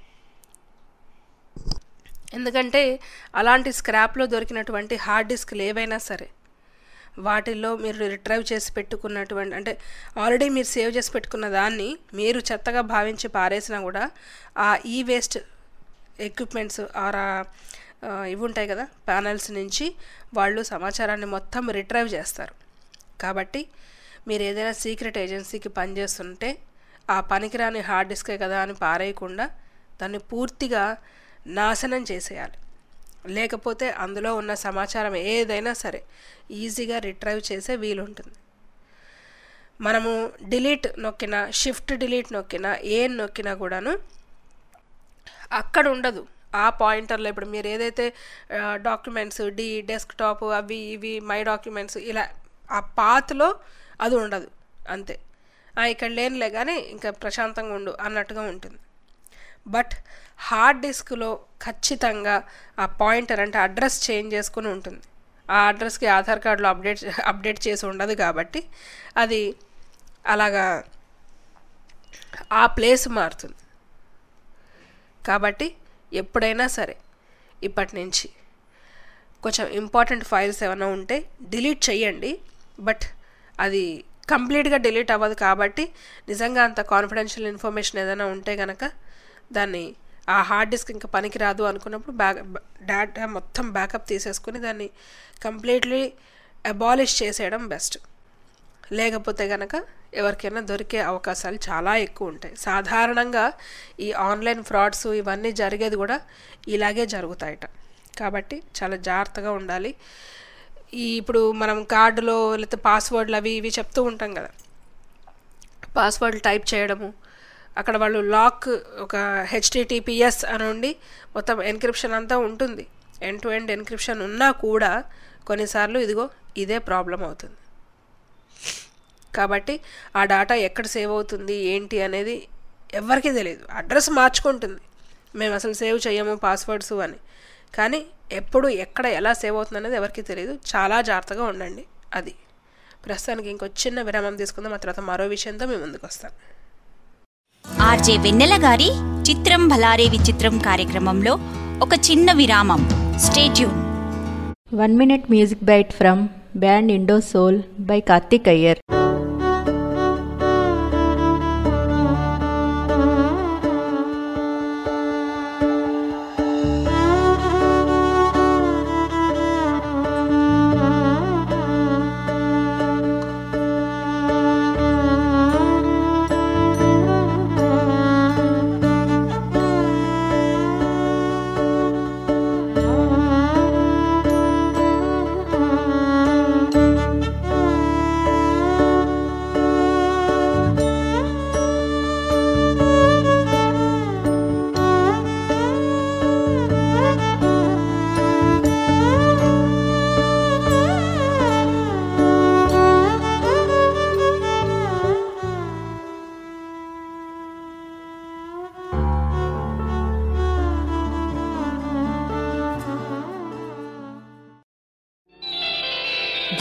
ఎందుకంటే అలాంటి స్క్రాప్లో దొరికినటువంటి హార్డ్ డిస్క్లు ఏవైనా సరే వాటిల్లో మీరు రిట్రైవ్ చేసి పెట్టుకున్నటువంటి అంటే ఆల్రెడీ మీరు సేవ్ చేసి పెట్టుకున్న దాన్ని మీరు చెత్తగా భావించి పారేసినా కూడా ఆ ఈ వేస్ట్ ఎక్విప్మెంట్స్ ఆర్ ఇవి ఉంటాయి కదా ప్యానల్స్ నుంచి వాళ్ళు సమాచారాన్ని మొత్తం రిట్రైవ్ చేస్తారు కాబట్టి మీరు ఏదైనా సీక్రెట్ ఏజెన్సీకి పనిచేస్తుంటే ఆ పనికిరాని హార్డ్ డిస్కే కదా అని పారేయకుండా దాన్ని పూర్తిగా నాశనం చేసేయాలి లేకపోతే అందులో ఉన్న సమాచారం ఏదైనా సరే ఈజీగా రిట్రైవ్ చేసే వీలుంటుంది మనము డిలీట్ నొక్కినా షిఫ్ట్ డిలీట్ నొక్కినా ఏం నొక్కినా కూడాను అక్కడ ఉండదు ఆ పాయింటర్లో ఇప్పుడు మీరు ఏదైతే డాక్యుమెంట్స్ డి డెస్క్టాప్ అవి ఇవి మై డాక్యుమెంట్స్ ఇలా ఆ పాత్లో అది ఉండదు అంతే ఇక్కడ లేనిలే కానీ ఇంకా ప్రశాంతంగా ఉండు అన్నట్టుగా ఉంటుంది బట్ హార్డ్ డిస్క్లో ఖచ్చితంగా ఆ పాయింటర్ అంటే అడ్రస్ చేంజ్ చేసుకుని ఉంటుంది ఆ అడ్రస్కి ఆధార్ కార్డులో అప్డేట్ అప్డేట్ చేసి ఉండదు కాబట్టి అది అలాగా ఆ ప్లేస్ మారుతుంది కాబట్టి ఎప్పుడైనా సరే ఇప్పటి నుంచి కొంచెం ఇంపార్టెంట్ ఫైల్స్ ఏమైనా ఉంటే డిలీట్ చేయండి బట్ అది కంప్లీట్గా డిలీట్ అవ్వదు కాబట్టి నిజంగా అంత కాన్ఫిడెన్షియల్ ఇన్ఫర్మేషన్ ఏదైనా ఉంటే కనుక దాన్ని ఆ హార్డ్ డిస్క్ ఇంకా పనికి రాదు అనుకున్నప్పుడు బ్యాక్ డేటా మొత్తం బ్యాకప్ తీసేసుకుని దాన్ని కంప్లీట్లీ అబాలిష్ చేసేయడం బెస్ట్ లేకపోతే కనుక ఎవరికైనా దొరికే అవకాశాలు చాలా ఎక్కువ ఉంటాయి సాధారణంగా ఈ ఆన్లైన్ ఫ్రాడ్స్ ఇవన్నీ జరిగేది కూడా ఇలాగే జరుగుతాయట కాబట్టి చాలా జాగ్రత్తగా ఉండాలి ఈ ఇప్పుడు మనం కార్డులో లేకపోతే పాస్వర్డ్లు అవి ఇవి చెప్తూ ఉంటాం కదా పాస్వర్డ్ టైప్ చేయడము అక్కడ వాళ్ళు లాక్ ఒక హెచ్టిటిపిఎస్ అని ఉండి మొత్తం ఎన్క్రిప్షన్ అంతా ఉంటుంది ఎండ్ టు ఎండ్ ఎన్క్రిప్షన్ ఉన్నా కూడా కొన్నిసార్లు ఇదిగో ఇదే ప్రాబ్లం అవుతుంది కాబట్టి ఆ డేటా ఎక్కడ సేవ్ అవుతుంది ఏంటి అనేది ఎవరికీ తెలియదు అడ్రస్ మార్చుకుంటుంది మేము అసలు సేవ్ చేయము పాస్వర్డ్స్ అని కానీ ఎప్పుడు ఎక్కడ ఎలా సేవ్ అవుతుంది అనేది ఎవరికీ తెలియదు చాలా జాగ్రత్తగా ఉండండి అది ప్రస్తుతానికి ఇంకో చిన్న విరామం తీసుకుందాం ఆ తర్వాత మరో విషయంతో మేము ముందుకు వస్తాను ఆర్జే వెన్నెల గారి చిత్రం భలారే విచిత్రం కార్యక్రమంలో ఒక చిన్న విరామం stay tuned one minute music bite from band Indo Soul by Karthik Iyer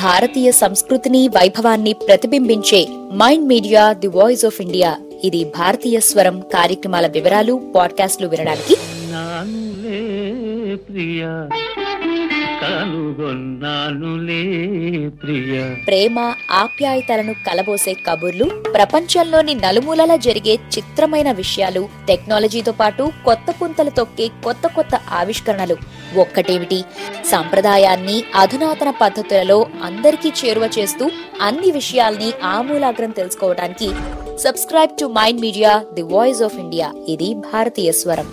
భారతీయ సంస్కృతిని వైభవాన్ని ప్రతిబింబించే Mind Media the voice of India ఇది భారతీయ స్వరం కార్యక్రమాల వివరాలు పాడ్కాస్ట్లు వినడానికి నానులే ప్రియ కనుగొన్నానులే ప్రియ ప్రేమ ఆప్యాయతలను కలబోసే కబుర్లు ప్రపంచంలోని నలుమూలల జరిగే చిత్రమైన విషయాలు టెక్నాలజీతో పాటు కొత్త పుంతలు తొక్కే కొత్త కొత్త ఆవిష్కరణలు ఒక్కటేమిటి సంప్రదాయాన్ని అధునాతన పద్ధతులలో అందరికీ చేరువ చేస్తూ అన్ని విషయాల్ని ఆమూలాగ్రం తెలుసుకోవడానికి subscribe to Mind Media the voice of India ఇది భారతీయ స్వరం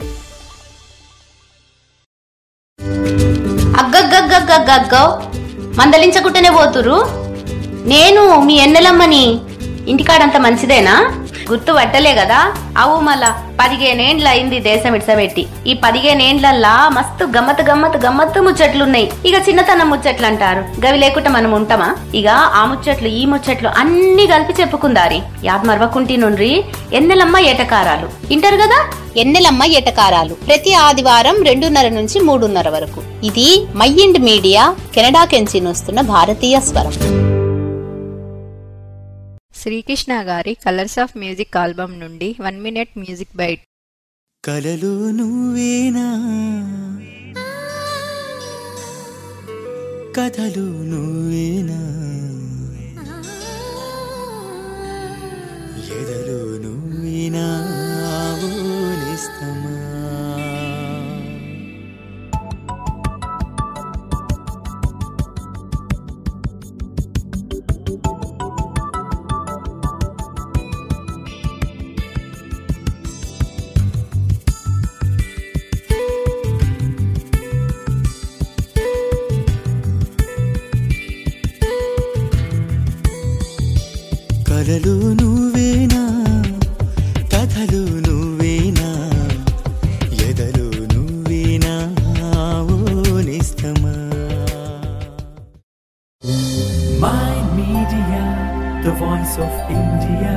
అగ్గగ్గగ్గగ్గగ్గో మందలించకుంటేనే పోతురు నేను మీ ఎన్నెలమ్మని ఇంటికాడంత మంచిదేనా గుర్తు పట్టలే కదా అవు మళ్ళా పదిహేనేండ్ల అయింది దేశం ఇడ్సబెట్టి ఈ పదిహేనేండ్లల్లా మస్తు గమ్మత్ గమ్మత్ గమ్మత్తు ముచ్చట్లున్నాయి ఇక చిన్నతనం ముచ్చట్లు అంటారు గవి లేకుండా మనం ఉంటామా ఇక ఆ ముచ్చట్లు ఈ ముచ్చట్లు అన్ని కలిపి చెప్పుకుందారి యాద్ మరవకుంటి నుండ్రి ఎన్నెలమ్మ ఏటకారాలు ఇంటారు కదా ఎన్నెలమ్మ ఎటకారాలు ప్రతి ఆదివారం రెండున్నర నుంచి మూడున్నర వరకు ఇది మైండ్ మీడియా కెనడా కెంచి వస్తున్న భారతీయ స్వరం శ్రీకృష్ణ గారి కలర్స్ ఆఫ్ మ్యూజిక్ ఆల్బమ్ నుండి వన్ మినిట్ మ్యూజిక్ బైట్ కలలు నువ్వేనా కథలు నువ్వేనా ఎదలు నువ్వేనా ఆవులిస్తమా కలలు నువ్వేనా కథలు నువ్వేనా ఎదలు నువ్వేనా ఓనిస్తమా Mind Media, the voice of India.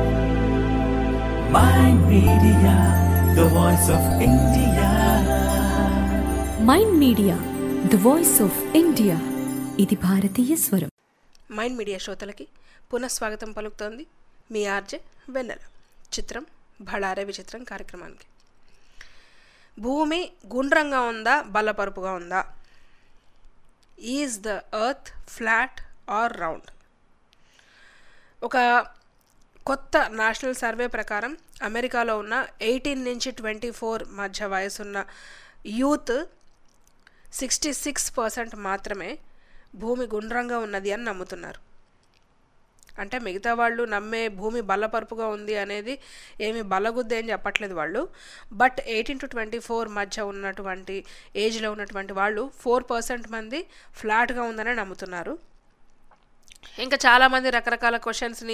Mind Media, the voice of India. Mind Media the voice of India ఇది భారతీయ స్వరం మైండ్ మీడియా శ్రోతలకి పునఃస్వాగతం పలుకుతోంది మీ ఆర్జే వెన్నెల చిత్రం భళారే విచిత్రం కార్యక్రమానికి భూమి గుండ్రంగా ఉందా బల్లపరుపుగా ఉందా is the earth flat or round ఒక కొత్త నేషనల్ సర్వే ప్రకారం అమెరికాలో ఉన్న ఎయిటీన్ నుంచి ట్వంటీ ఫోర్ మధ్య వయసున్న యూత్ సిక్స్టీ సిక్స్ పర్సెంట్ మాత్రమే భూమి గుండ్రంగా ఉన్నది అని నమ్ముతున్నారు అంటే మిగతా వాళ్ళు నమ్మే భూమి బల్లపరుపుగా ఉంది అనేది ఏమి బల్లగుద్ది అని చెప్పట్లేదు వాళ్ళు but eighteen to twenty four మధ్య ఉన్నటువంటి ఏజ్లో ఉన్నటువంటి వాళ్ళు ఫోర్ పర్సెంట్ మంది ఫ్లాట్గా ఉందని నమ్ముతున్నారు ఇంకా చాలామంది రకరకాల క్వశ్చన్స్ని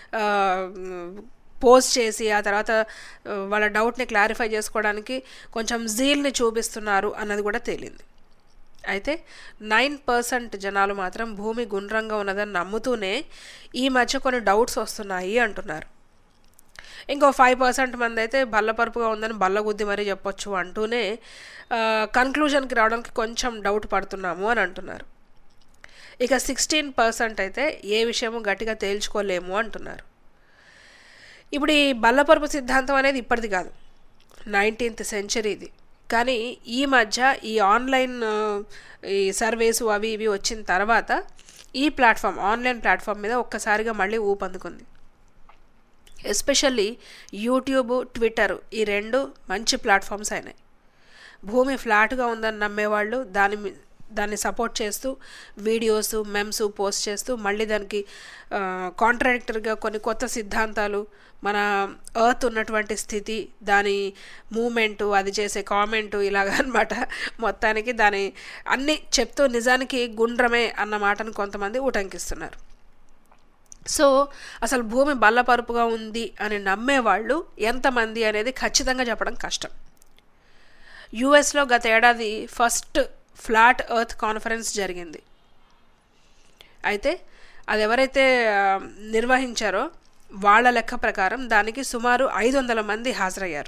పోస్ట్ చేసి ఆ తర్వాత ఆ, వాళ్ళ డౌట్ని క్లారిఫై చేసుకోవడానికి కొంచెం జీల్ని చూపిస్తున్నారు అన్నది కూడా తేలింది అయితే నైన్ పర్సెంట్ జనాలు మాత్రం భూమి గుండ్రంగా ఉన్నదని నమ్ముతూనే ఈ మధ్య కొన్ని డౌట్స్ వస్తున్నాయి అంటున్నారు ఇంకో ఫైవ్ పర్సెంట్ మంది అయితే బల్లపరుపుగా ఉందని బల్లగుద్ది మరీ చెప్పొచ్చు అంటూనే కన్క్లూజన్కి రావడానికి కొంచెం డౌట్ పడుతున్నాము అని అంటున్నారు ఇక సిక్స్టీన్ పర్సెంట్ అయితే ఏ విషయము గట్టిగా తేల్చుకోలేము అంటున్నారు ఇప్పుడు ఈ బల్లపరుపు సిద్ధాంతం అనేది ఇప్పటిది కాదు నైన్టీన్త్ సెంచరీది కానీ ఈ మధ్య ఈ ఆన్లైన్ ఆ, ఈ సర్వేస్ అవి ఇవి వచ్చిన తర్వాత ఈ ప్లాట్ఫామ్ ఆన్లైన్ ప్లాట్ఫామ్ మీద ఒక్కసారిగా మళ్ళీ ఊపందుకుంది ఎస్పెషల్లీ యూట్యూబ్ ట్విట్టర్ ఈ రెండు మంచి ప్లాట్ఫామ్స్ అయినాయి భూమి ఫ్లాట్గా ఉందని నమ్మేవాళ్ళు దాని మీ- దాన్ని సపోర్ట్ చేస్తూ వీడియోస్ మెమ్స్ పోస్ట్ చేస్తూ మళ్ళీ దానికి కాంట్రాడిక్టర్గా కొన్ని కొత్త సిద్ధాంతాలు మన ఎర్త్ ఉన్నటువంటి స్థితి దాని మూమెంటు అది చేసే కామెంటు ఇలాగ అనమాట మొత్తానికి దాని అన్నీ చెప్తూ నిజానికి గుండ్రమే అన్న మాటను కొంతమంది ఉటంకిస్తున్నారు సో అసలు భూమి బల్లపరుపుగా ఉంది అని నమ్మేవాళ్ళు ఎంతమంది అనేది ఖచ్చితంగా చెప్పడం కష్టం యుఎస్లో గత ఏడాది ఫస్ట్ ఫ్లాట్ ఎర్త్ కాన్ఫరెన్స్ జరిగింది అయితే అది ఎవరైతే ఆ, నిర్వహించారో వాళ్ళ లెక్క ప్రకారం దానికి సుమారు ఐదు వందల మంది హాజరయ్యారు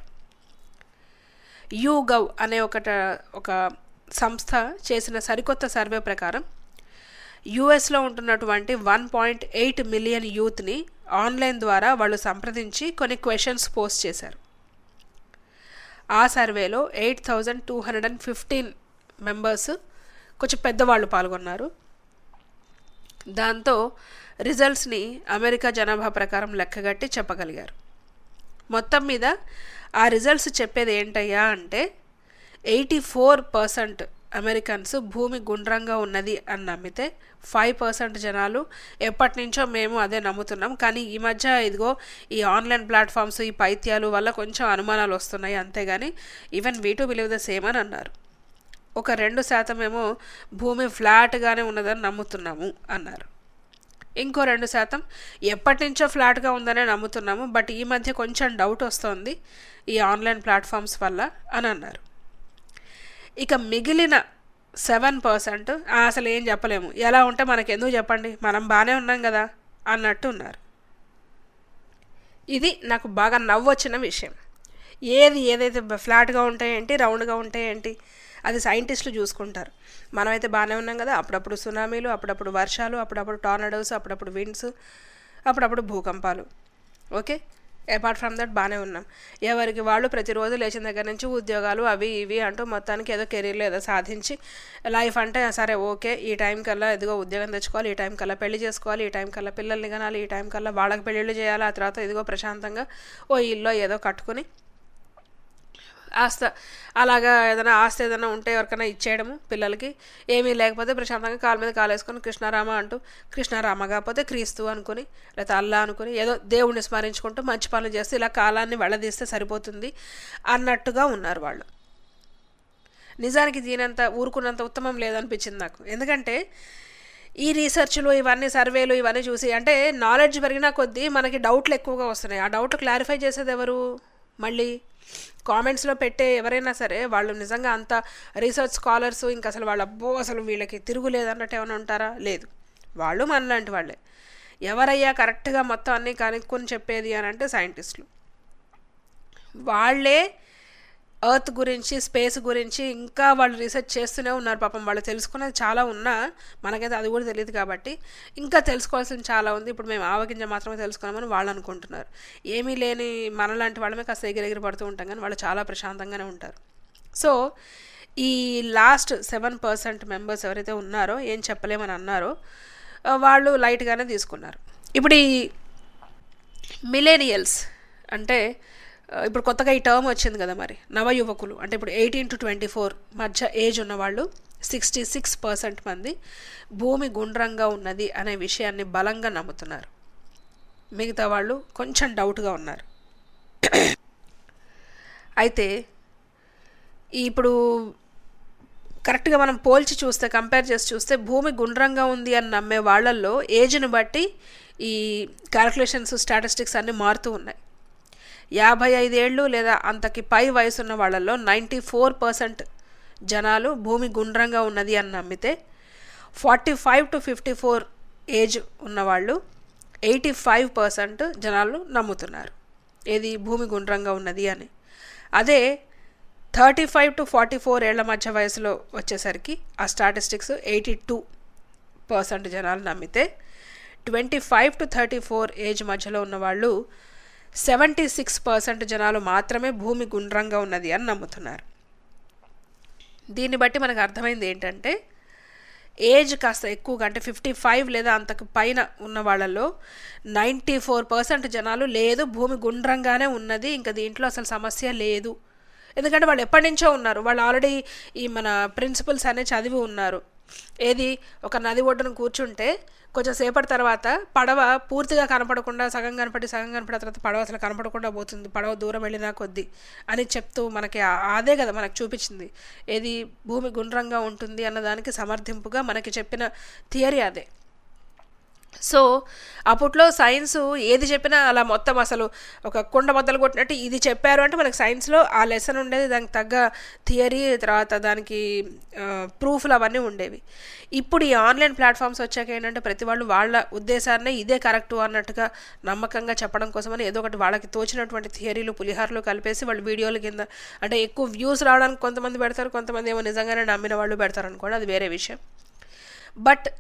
యూగవ్ అనే ఒకట ఒక సంస్థ చేసిన సరికొత్త సర్వే ప్రకారం యుఎస్లో ఉంటున్నటువంటి వన్ పాయింట్ ఎయిట్ మిలియన్ యూత్ని ఆన్లైన్ ద్వారా వాళ్ళు సంప్రదించి కొన్ని క్వశ్చన్స్ పోస్ట్ చేశారు ఆ సర్వేలో eight thousand two hundred and fifteen members కొంచెం పెద్దవాళ్ళు పాల్గొన్నారు దాంతో రిజల్ట్స్ని అమెరికా జనాభా ప్రకారం లెక్కగట్టి చెప్పగలిగారు మొత్తం మీద ఆ రిజల్ట్స్ చెప్పేది ఏంటయ్యా అంటే ఎయిటీ ఫోర్ పర్సెంట్ అమెరికన్స్ భూమి గుండ్రంగా ఉన్నది అని నమ్మితే ఫైవ్ పర్సెంట్ జనాలు ఎప్పటి నుంచో మేము అదే నమ్ముతున్నాం కానీ ఈ మధ్య ఇదిగో ఈ ఆన్లైన్ ప్లాట్ఫామ్స్ ఈ పైత్యాలు వల్ల కొంచెం అనుమానాలు వస్తున్నాయి అంతేగాని even we to believe the same అని అన్నారు ఒక రెండు శాతం ఏమో భూమి ఫ్లాట్గానే ఉన్నదని నమ్ముతున్నాము అన్నారు ఇంకో రెండు శాతం ఎప్పటి నుంచో ఫ్లాట్గా ఉందనే నమ్ముతున్నాము బట్ ఈ మధ్య కొంచెం డౌట్ వస్తుంది ఈ ఆన్లైన్ ప్లాట్ఫామ్స్ వల్ల అని అన్నారు ఇక మిగిలిన సెవెన్ పర్సెంట్ అసలు ఏం చెప్పలేము ఎలా ఉంటే మనకి ఎందుకు చెప్పండి మనం బాగానే ఉన్నాం కదా అన్నట్టు ఉన్నారు ఇది నాకు బాగా నవ్వొచ్చిన విషయం ఏది ఏదైతే ఫ్లాట్గా ఉంటాయేంటి రౌండ్గా ఉంటాయేంటి అది సైంటిస్టులు చూసుకుంటారు మనమైతే బాగానే ఉన్నాం కదా అప్పుడప్పుడు సునామీలు అప్పుడప్పుడు వర్షాలు అప్పుడప్పుడు టార్నడోస్ అప్పుడప్పుడు విండ్స్ అప్పుడప్పుడు భూకంపాలు ఓకే అపార్ట్ ఫ్రమ్ దట్ బాగానే ఉన్నాం ఎవరికి వాళ్ళు ప్రతిరోజు లేచిన దగ్గర నుంచి ఉద్యోగాలు అవి ఇవి అంటూ మొత్తానికి ఏదో కెరీర్లో ఏదో సాధించి లైఫ్ అంటే సరే ఓకే ఈ టైం కల్లా ఇదిగో ఉద్యోగం తెచ్చుకోవాలి ఈ టైం కల్లా పెళ్లి చేసుకోవాలి ఈ టైం కల్లా పిల్లల్ని కనాలి ఈ టైం కల్లా వాళ్ళకి పెళ్ళిళ్ళు చేయాలి ఆ తర్వాత ఇదిగో ప్రశాంతంగా ఓ ఇల్లు ఏదో కట్టుకుని ఆస్త అలాగా ఏదైనా ఆస్తి ఏదైనా ఉంటే ఎవరికైనా ఇచ్చేయడము పిల్లలకి ఏమీ లేకపోతే ప్రశాంతంగా కాలు మీద కాలేసుకొని కృష్ణారామ అంటూ కృష్ణారామ కాకపోతే క్రీస్తు అనుకుని లేకపోతే అల్లా అనుకుని ఏదో దేవుణ్ణి స్మరించుకుంటూ మంచి పనులు చేస్తే ఇలా కాలాన్ని వెళ్ళదీస్తే సరిపోతుంది అన్నట్టుగా ఉన్నారు వాళ్ళు నిజానికి దీనంత ఊరుకున్నంత ఉత్తమం లేదనిపించింది నాకు ఎందుకంటే ఈ రీసెర్చ్లు ఇవన్నీ సర్వేలు ఇవన్నీ చూసి అంటే నాలెడ్జ్ పెరిగిన కొద్దీ మనకి డౌట్లు ఎక్కువగా వస్తున్నాయి ఆ డౌట్ క్లారిఫై చేసేది ఎవరు మళ్ళీ కామెంట్స్లో పెట్టే ఎవరైనా సరే వాళ్ళు నిజంగా అంత రీసెర్చ్ స్కాలర్స్ ఇంకా అసలు వాళ్ళ అబ్బో అసలు వీళ్ళకి తిరుగులేదు అన్నట్టు ఏమైనా ఉంటారా లేదు వాళ్ళు మనలాంటి వాళ్ళే ఎవరయ్యా కరెక్ట్గా మొత్తం అన్నీ కనుక్కొని చెప్పేది అని అంటే సైంటిస్టులు వాళ్ళే ఎర్త్ గురించి స్పేస్ గురించి ఇంకా వాళ్ళు రీసెర్చ్ చేస్తూనే ఉన్నారు పాపం వాళ్ళు తెలుసుకునేది చాలా ఉన్నా మనకైతే అది కూడా తెలియదు కాబట్టి ఇంకా తెలుసుకోవాల్సింది చాలా ఉంది ఇప్పుడు మేము ఆవగింజ మాత్రమే తెలుసుకున్నామని వాళ్ళు అనుకుంటున్నారు ఏమీ లేని మనలాంటి వాళ్ళమే కాస్త ఎగిరెగిరి పడుతూ ఉంటాం కానీ వాళ్ళు చాలా ప్రశాంతంగానే ఉంటారు సో ఈ లాస్ట్ సెవెన్ పర్సెంట్ మెంబర్స్ ఎవరైతే ఉన్నారో ఏం చెప్పలేమని అన్నారో వాళ్ళు లైట్గానే తీసుకున్నారు ఇప్పుడు ఈ మిలేనియల్స్ అంటే ఇప్పుడు కొత్తగా ఈ టర్మ్ వచ్చింది కదా మరి నవ యువకులు అంటే ఇప్పుడు ఎయిటీన్ టు ట్వంటీ ఫోర్ మధ్య ఏజ్ ఉన్నవాళ్ళు సిక్స్టీ సిక్స్ పర్సెంట్ మంది భూమి గుండ్రంగా ఉన్నది అనే విషయాన్ని బలంగా నమ్ముతున్నారు మిగతా వాళ్ళు కొంచెం డౌట్గా ఉన్నారు అయితే ఇప్పుడు కరెక్ట్గా మనం పోల్చి చూస్తే కంపేర్ చేసి చూస్తే భూమి గుండ్రంగా ఉంది అని నమ్మే వాళ్ళల్లో ఏజ్ని బట్టి ఈ క్యాలిక్యులేషన్స్ స్టాటిస్టిక్స్ అన్నీ మారుతూ ఉన్నాయి యాభై ఐదేళ్ళు లేదా అంతకి పై వయసు ఉన్న వాళ్ళల్లో నైంటీ ఫోర్ పర్సెంట్ జనాలు భూమి గుండ్రంగా ఉన్నది అని నమ్మితే forty five to fifty four age ఉన్నవాళ్ళు ఎయిటీ ఫైవ్ పర్సెంట్ జనాలు నమ్ముతున్నారు ఏది భూమి గుండ్రంగా ఉన్నది అని అదే thirty five to forty four ఏళ్ల మధ్య వయసులో వచ్చేసరికి ఆ స్టాటిస్టిక్స్ ఎయిటీ టూ పర్సెంట్ జనాలు నమ్మితే twenty five to thirty four age మధ్యలో ఉన్నవాళ్ళు సెవెంటీ సిక్స్ పర్సెంట్ జనాలు మాత్రమే భూమి గుండ్రంగా ఉన్నది అని నమ్ముతున్నారు దీన్ని బట్టి మనకు అర్థమైంది ఏంటంటే ఏజ్ కాస్త ఎక్కువగా అంటే ఫిఫ్టీ ఫైవ్ లేదా అంతకు పైన ఉన్న వాళ్ళలో నైంటీ ఫోర్ పర్సెంట్ జనాలు లేదు భూమి గుండ్రంగానే ఉన్నది ఇంకా దీంట్లో అసలు సమస్య లేదు ఎందుకంటే వాళ్ళు ఎప్పటి నుంచో ఉన్నారు వాళ్ళు ఆల్రెడీ ఈ మన ప్రిన్సిపల్స్ అనే చదివి ఉన్నారు ఏది ఒక నది ఒడ్డున కూర్చుంటే కొంచెం సేపటి తర్వాత పడవ పూర్తిగా కనపడకుండా సగం కనపడి సగం కనపడిన తర్వాత పడవ అసలు కనపడకుండా పోతుంది పడవ దూరం వెళ్ళినా కొద్దీ అని చెప్తూ మనకి అదే కదా మనకు చూపించింది ఏది భూమి గుండ్రంగా ఉంటుంది అన్నదానికి సమర్థింపుగా మనకి చెప్పిన థియరీ అదే సో అప్పట్లో సైన్స్ ఏది చెప్పినా అలా మొత్తం అసలు ఒక కుండ మొదలు కొట్టినట్టు ఇది చెప్పారు అంటే మనకి సైన్స్లో ఆ లెసన్ ఉండేది దానికి తగ్గ థియరీ తర్వాత దానికి ప్రూఫ్లు అవన్నీ ఉండేవి ఇప్పుడు ఈ ఆన్లైన్ ప్లాట్ఫామ్స్ వచ్చాక ఏంటంటే ప్రతి వాళ్ళు వాళ్ళ ఉద్దేశాన్ని ఇదే కరెక్టు అన్నట్టుగా నమ్మకంగా చెప్పడం కోసమని ఏదో ఒకటి వాళ్ళకి తోచినటువంటి థియరీలు పులిహార్లు కలిపేసి వాళ్ళు వీడియోల కింద అంటే ఎక్కువ వ్యూస్ రావడానికి కొంతమంది పెడతారు కొంతమంది ఏమో నిజంగానే నమ్మిన వాళ్ళు పెడతారు అనుకోండి అది వేరే విషయం బట్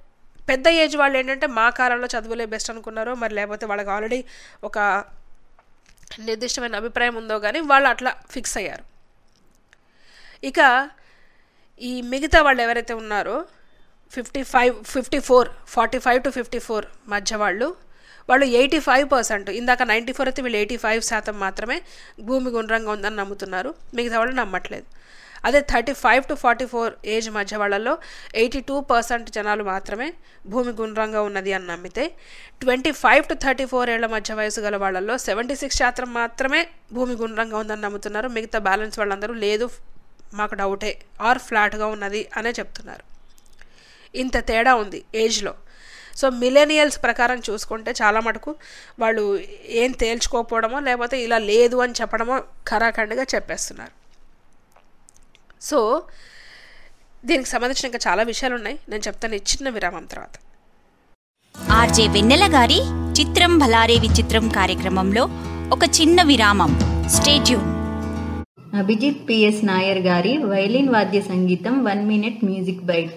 పెద్ద ఏజ్ వాళ్ళు ఏంటంటే మా కాలంలో చదువులే బెస్ట్ అనుకున్నారు మరి లేకపోతే వాళ్ళకి ఆల్రెడీ ఒక నిర్దిష్టమైన అభిప్రాయం ఉందో కానీ వాళ్ళు అట్లా ఫిక్స్ అయ్యారు ఇక ఈ మిగతా వాళ్ళు ఎవరైతే ఉన్నారో fifty five fifty four forty five to fifty four మధ్య వాళ్ళు వాళ్ళు ఎయిటీ ఫైవ్ పర్సెంట్ ఇందాక నైంటీ ఫోర్ అయితే వీళ్ళు ఎయిటీ ఫైవ్ శాతం మాత్రమే భూమి గుండ్రంగా ఉందని నమ్ముతున్నారు మిగతా వాళ్ళు నమ్మట్లేదు అదే thirty five to forty four age మధ్య వాళ్ళలో ఎయిటీ టూ పర్సెంట్ జనాలు మాత్రమే భూమి గుండ్రంగా ఉన్నది అని నమ్మితే twenty five to thirty four ఏళ్ల మధ్య వయసు గల వాళ్ళల్లో సెవెంటీ సిక్స్ శాతం మాత్రమే భూమి గుండ్రంగా ఉందని నమ్ముతున్నారు మిగతా బ్యాలెన్స్ వాళ్ళందరూ లేదు మాకు డౌటే ఆర్ ఫ్లాట్గా ఉన్నది అనే చెప్తున్నారు ఇంత తేడా ఉంది ఏజ్లో సో మిలేనియల్స్ ప్రకారం చూసుకుంటే చాలా మటుకు వాళ్ళు ఏం తేల్చుకోకపోవడమో లేకపోతే ఇలా లేదు అని చెప్పడమో ఖరాఖండిగా చెప్పేస్తున్నారు సో దీనికి సంబంధించిన ఇంకా చాలా విషయాలు ఉన్నాయి నేను చెప్తాను ఈ చిన్న విరామం తర్వాత ఆర్జే వెన్నెల గారి చిత్రం భలారే విచిత్రం కార్యక్రమంలో ఒక చిన్న విరామం స్టేట్యూన్ అభిజిత్ పిఎస్ నాయర్ గారి వైలిన్ వాద్య సంగీతం one minute music bite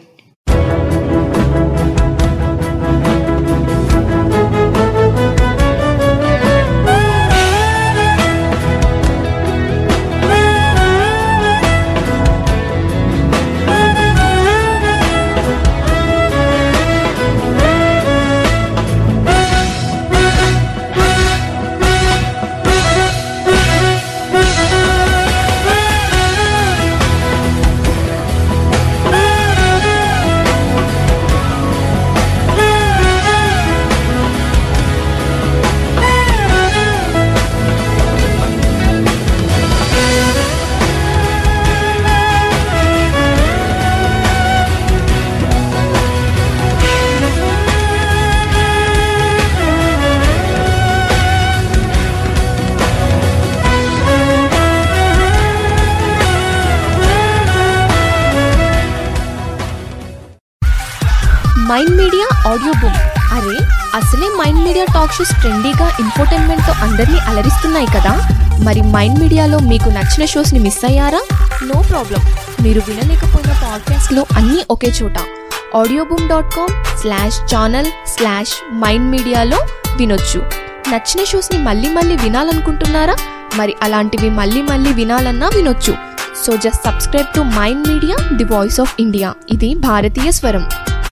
Mind Media audio book అరే అసలే మైండ్ మీడియా టాక్ షోస్ ట్రెండీగా ఇన్ఫోటైన్మెంట్తో అందరినీ అలరిస్తున్నాయి కదా మరి మైండ్ మీడియాలో మీకు నచ్చిన షోస్ని మిస్ అయ్యారా నో ప్రాబ్లం మీరు వినలేకపోయిన పాడ్కాస్ట్లో అన్నీ ఒకే చోట audio boom dot com slash channel slash Mind మీడియాలో వినొచ్చు నచ్చిన షోస్ని మళ్ళీ మళ్ళీ వినాలనుకుంటున్నారా మరి అలాంటివి మళ్ళీ మళ్ళీ వినాలన్నా వినొచ్చు so just subscribe to Mind Media the voice of India ఇది భారతీయ స్వరం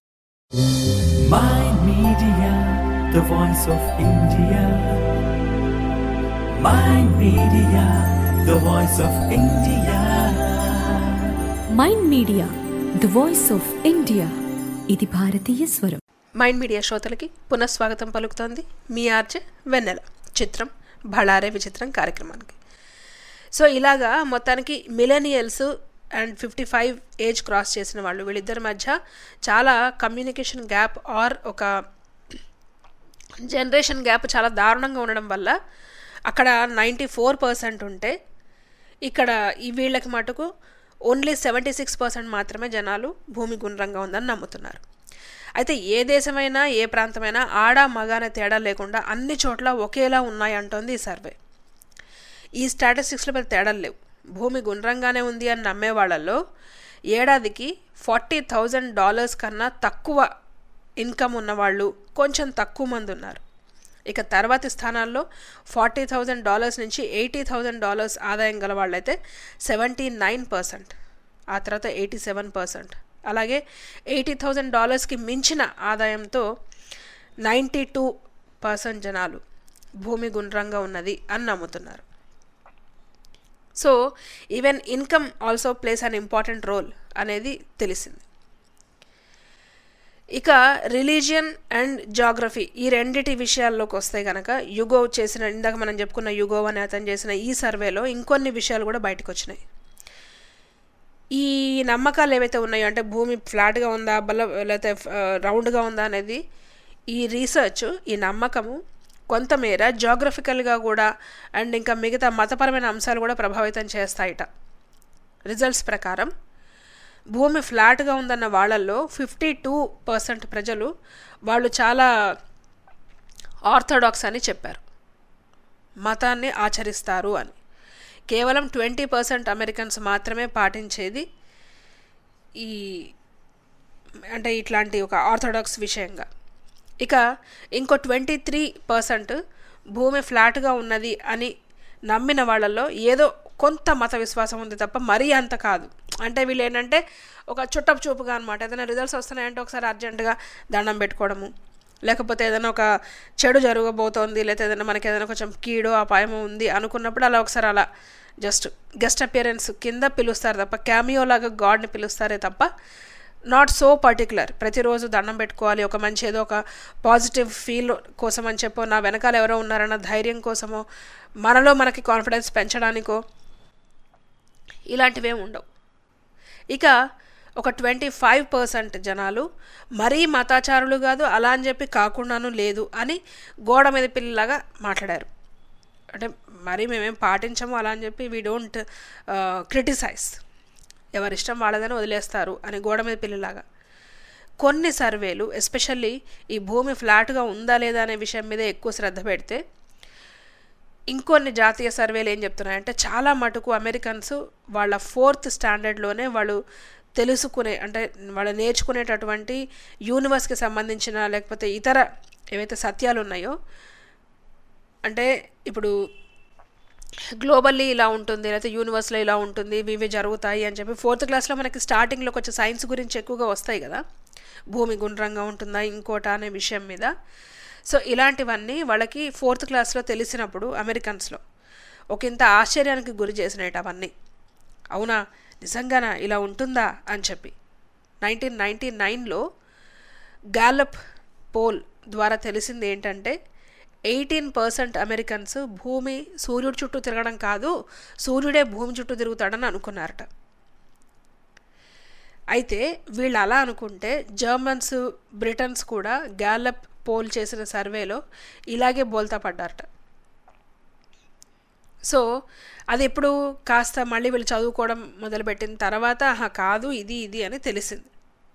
Mind Media, the voice of India. Mind Media, the voice of India. Mind Media the voice of India ఇది భారతీయ స్వరం మైండ్ మీడియా శ్రోతలకి పునఃస్వాగతం పలుకుతోంది మీ ఆర్జే వెన్నెల చిత్రం బళారే విచిత్రం కార్యక్రమానికి సో ఇలాగా మొత్తానికి millennials and fifty five age cross చేసిన వాళ్ళు వీళ్ళిద్దరి మధ్య చాలా కమ్యూనికేషన్ గ్యాప్ ఆర్ ఒక జనరేషన్ గ్యాప్ చాలా దారుణంగా ఉండడం వల్ల అక్కడ నైంటీ ఫోర్ పర్సెంట్ ఉంటే ఇక్కడ ఈ వీళ్ళకి మటుకు ఓన్లీ సెవెంటీ సిక్స్ పర్సెంట్ మాత్రమే జనాలు భూమి గుండ్రంగా ఉందని నమ్ముతున్నారు అయితే ఏ దేశమైనా ఏ ప్రాంతమైనా ఆడ మగ అనే తేడా లేకుండా అన్ని చోట్ల ఒకేలా ఉన్నాయి అంటోంది ఈ సర్వే ఈ స్టాటిస్టిక్స్లో పెద్ద తేడాలు లేవు భూమి గుండ్రంగానే ఉంది అని నమ్మే వాళ్ళల్లో ఏడాదికి ఫార్టీ థౌజండ్ డాలర్స్ కన్నా తక్కువ ఇన్కమ్ ఉన్నవాళ్ళు కొంచెం తక్కువ మంది ఉన్నారు ఇక తర్వాతి స్థానాల్లో ఫార్టీ థౌజండ్ డాలర్స్ నుంచి ఎయిటీ థౌజండ్ డాలర్స్ ఆదాయం గల వాళ్ళైతే సెవెంటీ నైన్ పర్సెంట్ ఆ తర్వాత ఎయిటీ సెవెన్ పర్సెంట్ అలాగే ఎయిటీ థౌజండ్ డాలర్స్కి మించిన ఆదాయంతో నైంటీ టూ పర్సెంట్ జనాలు భూమి గుండ్రంగా ఉన్నది అని నమ్ముతున్నారు so even income also plays an important role అనేది తెలిసింది ఇక రిలీజియన్ అండ్ జాగ్రఫీ ఈ రెండిటి విషయాల్లోకి వస్తే కనుక యుగో చేసిన ఇందాక మనం చెప్పుకున్న యుగో అనే అతను చేసిన ఈ సర్వేలో ఇంకొన్ని విషయాలు కూడా బయటకు వచ్చినాయి ఈ నమ్మకాలు ఏవైతే ఉన్నాయో అంటే భూమి ఫ్లాట్గా ఉందా బల్ల లేకపోతే రౌండ్గా ఉందా అనేది ఈ రీసెర్చ్ ఈ నమ్మకము కొంతమేర జాగ్రఫికల్గా కూడా అండ్ ఇంకా మిగతా మతపరమైన అంశాలు కూడా ప్రభావితం చేస్తాయిట రిజల్ట్స్ ప్రకారం భూమి ఫ్లాట్గా ఉందన్న వాళ్ళల్లో ఫిఫ్టీ టూ పర్సెంట్ ప్రజలు వాళ్ళు చాలా ఆర్థోడాక్స్ అని చెప్పారు మతాన్ని ఆచరిస్తారు అని కేవలం ట్వంటీ పర్సెంట్ అమెరికన్స్ మాత్రమే పాటించేది ఈ అంటే ఇట్లాంటి ఒక ఆర్థోడాక్స్ విషయంగా ఇక ఇంకో ట్వంటీ త్రీ పర్సెంట్ భూమి ఫ్లాట్గా ఉన్నది అని నమ్మిన వాళ్ళల్లో ఏదో కొంత మత విశ్వాసం ఉంది తప్ప మరీ అంత కాదు అంటే వీళ్ళు ఏంటంటే ఒక చుట్టపు చూపుగా అనమాట ఏదైనా రిజల్ట్స్ వస్తున్నాయంటే ఒకసారి అర్జెంటుగా దండం పెట్టుకోవడము లేకపోతే ఏదైనా ఒక చెడు జరగబోతోంది లేకపోతే ఏదైనా మనకి ఏదైనా కొంచెం కీడో అపాయమో ఉంది అనుకున్నప్పుడు అలా ఒకసారి అలా జస్ట్ గెస్ట్ అపియరెన్స్ కింద పిలుస్తారు తప్ప క్యామియో లాగా గాడ్ని పిలుస్తారే తప్ప నాట్ సో పర్టికులర్ ప్రతిరోజు దండం పెట్టుకోవాలి ఒక మంచి ఏదో ఒక పాజిటివ్ ఫీల్ కోసం అని చెప్పో నా వెనకాల ఎవరో ఉన్నారన్న ధైర్యం కోసమో మనలో మనకి కాన్ఫిడెన్స్ పెంచడానికో ఇలాంటివేం ఉండవు ఇక ఒక ట్వంటీ ఫైవ్ పర్సెంట్ జనాలు మరీ మతాచారులు కాదు అలా అని చెప్పి కాకుండాను లేదు అని గోడ మీద పిల్లలాగా మాట్లాడారు అంటే మరీ మేమేం పాటించము అలా అని చెప్పి వీ డోంట్ క్రిటిసైజ్ ఎవరిష్టం వాళ్ళదని వదిలేస్తారు అని గోడ మీద పిల్లలాగా కొన్ని సర్వేలు ఎస్పెషల్లీ ఈ భూమి ఫ్లాట్గా ఉందా లేదా అనే విషయం మీద ఎక్కువ శ్రద్ధ పెడితే ఇంకొన్ని జాతీయ సర్వేలు ఏం చెప్తున్నాయంటే చాలా మటుకు అమెరికన్స్ వాళ్ళ ఫోర్త్ స్టాండర్డ్లోనే వాళ్ళు తెలుసుకునే అంటే వాళ్ళు నేర్చుకునేటటువంటి యూనివర్స్కి సంబంధించిన లేకపోతే ఇతర ఏవైతే సత్యాలు ఉన్నాయో అంటే ఇప్పుడు గ్లోబల్లీ ఇలా ఉంటుంది లేకపోతే యూనివర్స్లో ఇలా ఉంటుంది ఇవి ఇవి జరుగుతాయి అని చెప్పి ఫోర్త్ క్లాస్లో మనకి స్టార్టింగ్లో కొంచెం సైన్స్ గురించి ఎక్కువగా వస్తాయి కదా భూమి గుండ్రంగా ఉంటుందా ఇంకోట అనే విషయం మీద సో ఇలాంటివన్నీ వాళ్ళకి ఫోర్త్ క్లాస్లో తెలిసినప్పుడు అమెరికన్స్లో ఒక ఇంత ఆశ్చర్యానికి గురి చేసినట్టు అవన్నీ అవునా నిజంగానా ఇలా ఉంటుందా అని చెప్పి నైన్టీన్ నైంటీ నైన్లో గ్యాలప్ పోల్ ద్వారా తెలిసింది ఏంటంటే ఎయిటీన్ పర్సెంట్ అమెరికన్స్ భూమి సూర్యుడు చుట్టూ తిరగడం కాదు సూర్యుడే భూమి చుట్టూ తిరుగుతాడని అనుకున్నారట అయితే వీళ్ళు అలా అనుకుంటే జర్మన్స్ బ్రిటన్స్ కూడా గ్యాలప్ పోల్ చేసిన సర్వేలో ఇలాగే బోల్తా పడ్డారట సో అది ఎప్పుడు కాస్త మళ్ళీ వీళ్ళు చదువుకోవడం మొదలుపెట్టిన తర్వాత ఆహా కాదు ఇది ఇది అని తెలిసింది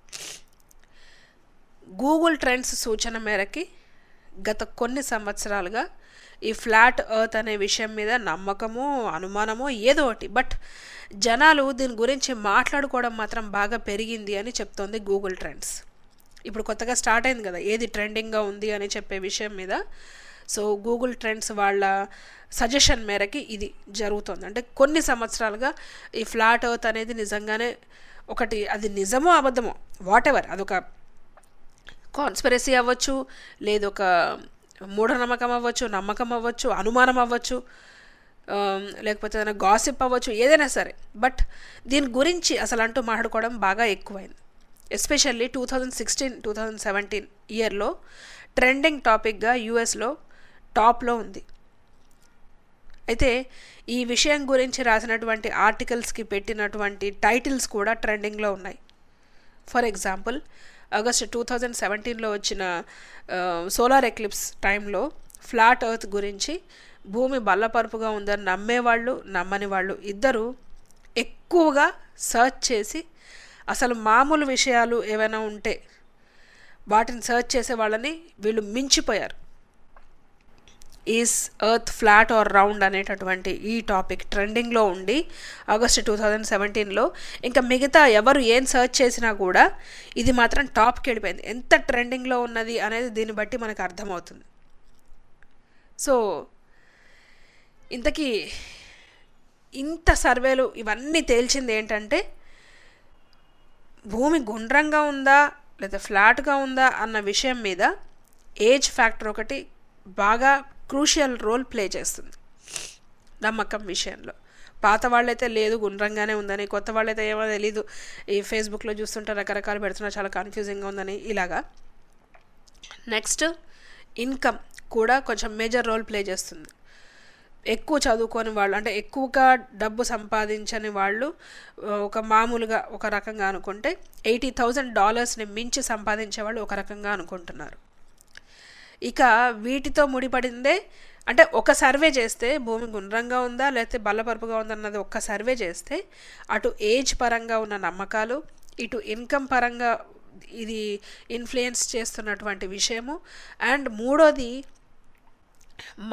గూగుల్ ట్రెండ్స్ సూచన మేరకి గత కొన్ని సంవత్సరాలుగా ఈ ఫ్లాట్ ఎర్త్ అనే విషయం మీద నమ్మకమో అనుమానమో ఏదో ఒకటి బట్ జనాలు దీని గురించి మాట్లాడుకోవడం మాత్రం బాగా పెరిగింది అని చెప్తోంది గూగుల్ ట్రెండ్స్ ఇప్పుడు కొత్తగా స్టార్ట్ అయింది కదా ఏది ట్రెండింగ్గా ఉంది అని చెప్పే విషయం మీద సో గూగుల్ ట్రెండ్స్ వాళ్ళ సజెషన్ మేరకి ఇది జరుగుతుంది అంటే కొన్ని సంవత్సరాలుగా ఈ ఫ్లాట్ ఎర్త్ అనేది నిజంగానే ఒకటి అది నిజమో అబద్ధమో వాట్ ఎవర్ అదొక కాన్స్పిరసీ అవ్వచ్చు లేదు ఒక మూఢనమ్మకం అవ్వచ్చు నమ్మకం అవ్వచ్చు అనుమానం అవ్వచ్చు లేకపోతే ఏదైనా గాసిప్ అవ్వచ్చు ఏదైనా సరే బట్ దీని గురించి అసలు అంటూ మాట్లాడుకోవడం బాగా ఎక్కువైంది especially two thousand sixteen two thousand seventeen ఇయర్లో ట్రెండింగ్ టాపిక్గా యూఎస్లో టాప్లో ఉంది అయితే ఈ విషయం గురించి రాసినటువంటి ఆర్టికల్స్కి పెట్టినటువంటి టైటిల్స్ కూడా ట్రెండింగ్లో ఉన్నాయి for example August two thousand సెవెంటీన్లో వచ్చిన సోలార్ ఎక్లిప్స్ టైంలో ఫ్లాట్ ఎర్త్ గురించి భూమి బల్లపరుపుగా ఉందని నమ్మేవాళ్ళు నమ్మని వాళ్ళు ఇద్దరు ఎక్కువగా సర్చ్ చేసి అసలు మామూలు విషయాలు ఏవైనా ఉంటే వాటిని సర్చ్ చేసే వాళ్ళని వీళ్ళు మించిపోయారు is earth flat or round అనేటటువంటి ఈ టాపిక్ ట్రెండింగ్లో ఉండి ఆగస్ట్ టూ థౌజండ్ సెవెంటీన్లో ఇంకా మిగతా ఎవరు ఏం సర్చ్ చేసినా కూడా ఇది మాత్రం టాప్కి వెళ్ళిపోయింది ఎంత ట్రెండింగ్లో ఉన్నది అనేది దీన్ని బట్టి మనకు అర్థమవుతుంది సో ఇంతకీ ఇంత సర్వేలు ఇవన్నీ తేల్చింది ఏంటంటే భూమి గుండ్రంగా ఉందా లేదా ఫ్లాట్గా ఉందా అన్న విషయం మీద ఏజ్ ఫ్యాక్టర్ ఒకటి బాగా క్రూషియల్ రోల్ ప్లే చేస్తుంది నమ్మకం విషయంలో పాత వాళ్ళైతే లేదు గుండ్రంగానే ఉందని కొత్త వాళ్ళైతే ఏమో తెలీదు ఈ ఫేస్బుక్లో చూస్తుంటే రకరకాలు పెడుతున్నారు చాలా కన్ఫ్యూజింగ్గా ఉందని ఇలాగా నెక్స్ట్ ఇన్కమ్ కూడా కొంచెం మేజర్ రోల్ ప్లే చేస్తుంది ఎక్కువ చదువుకొని వాళ్ళు అంటే ఎక్కువగా డబ్బు సంపాదించని వాళ్ళు ఒక మామూలుగా ఒక రకంగా అనుకుంటే ఎయిటీ థౌజండ్ డాలర్స్ని మించి సంపాదించే వాళ్ళు ఒక రకంగా అనుకుంటున్నారు ఇక వీటితో ముడిపడిందే అంటే ఒక సర్వే చేస్తే భూమి గుండ్రంగా ఉందా లేకపోతే బల్లపరుపుగా ఉందా అన్నది ఒక్క సర్వే చేస్తే అటు ఏజ్ పరంగా ఉన్న నమ్మకాలు ఇటు ఇన్కమ్ పరంగా ఇది ఇన్ఫ్లుయెన్స్ చేస్తున్నటువంటి విషయము అండ్ మూడోది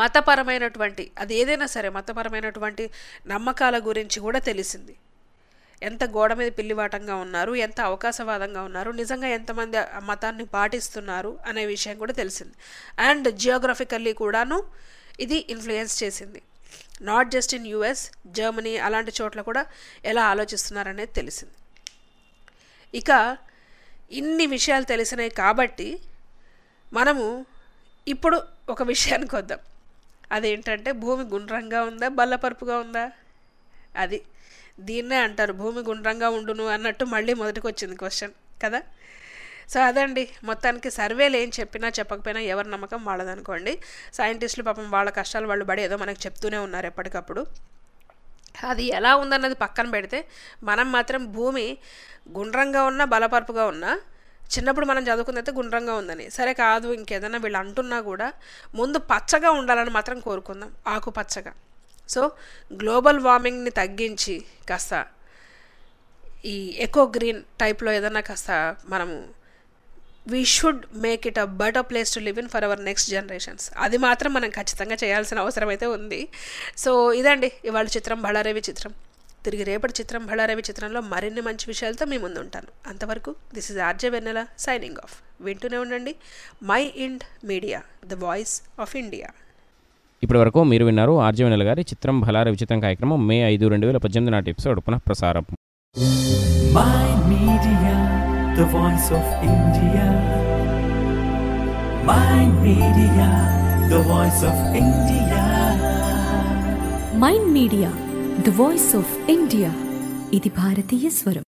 మతపరమైనటువంటి అది ఏదైనా సరే మతపరమైనటువంటి నమ్మకాల గురించి కూడా తెలిసింది ఎంత గోడ మీద పిల్లివాటంగా ఉన్నారు ఎంత అవకాశవాదంగా ఉన్నారు నిజంగా ఎంతమంది ఆ మతాన్ని పాటిస్తున్నారు అనే విషయం కూడా తెలిసింది అండ్ జియోగ్రఫికల్లీ కూడాను ఇది ఇన్ఫ్లుయెన్స్ చేసింది not just in US Germany అలాంటి చోట్ల కూడా ఎలా ఆలోచిస్తున్నారనేది తెలిసింది ఇక ఇన్ని విషయాలు తెలిసినాయి కాబట్టి మనము ఇప్పుడు ఒక విషయానికి వద్దాం అదేంటంటే భూమి గుండ్రంగా ఉందా బల్లపరుపుగా ఉందా అది దీన్నే అంటారు భూమి గుండ్రంగా ఉండును అన్నట్టు మళ్ళీ మొదటికి వచ్చింది క్వశ్చన్ కదా సో అదండి మొత్తానికి సర్వేలు ఏం చెప్పినా చెప్పకపోయినా ఎవరి నమ్మకం వాళ్ళదనుకోండి సైంటిస్టులు పాపం వాళ్ళ కష్టాలు వాళ్ళు పడి ఏదో మనకు చెప్తూనే ఉన్నారు ఎప్పటికప్పుడు అది ఎలా ఉందన్నది పక్కన పెడితే మనం మాత్రం భూమి గుండ్రంగా ఉన్నా బలపరుపుగా ఉన్నా చిన్నప్పుడు మనం చదువుకుందైతే గుండ్రంగా ఉందని సరే కాదు ఇంకేదైనా వీళ్ళు అంటున్నా కూడా ముందు పచ్చగా ఉండాలని మాత్రం కోరుకుందాం ఆకుపచ్చగా సో గ్లోబల్ వార్మింగ్ని తగ్గించి కాస్త ఈ ఎకో గ్రీన్ టైప్లో ఏదైనా కాస్త మనము we should make it a better place to live in for our next generations అది మాత్రం మనం ఖచ్చితంగా చేయాల్సిన అవసరం అయితే ఉంది సో ఇదండి ఇవాళ చిత్రం బళారవి చిత్రం తిరిగి రేపటి చిత్రం బళారవి చిత్రంలో మరిన్ని మంచి విషయాలతో మీ ముందు ఉంటాను అంతవరకు this is RJ Vennela signing off వింటూనే ఉండండి Mind Media the voice of India ఇప్పటి వరకు మీరు విన్నారు ఆర్జవెనల్ గారి చిత్రం భలార విచిత్రం కార్యక్రమం మే ఐదు రెండు వేల పద్దెనిమిది నాటి ఎపిసోడ్ పునః ప్రసారం My Media, the voice of India. My Media, the voice of India. Mind Media the voice of India ఇది భారతీయ స్వరం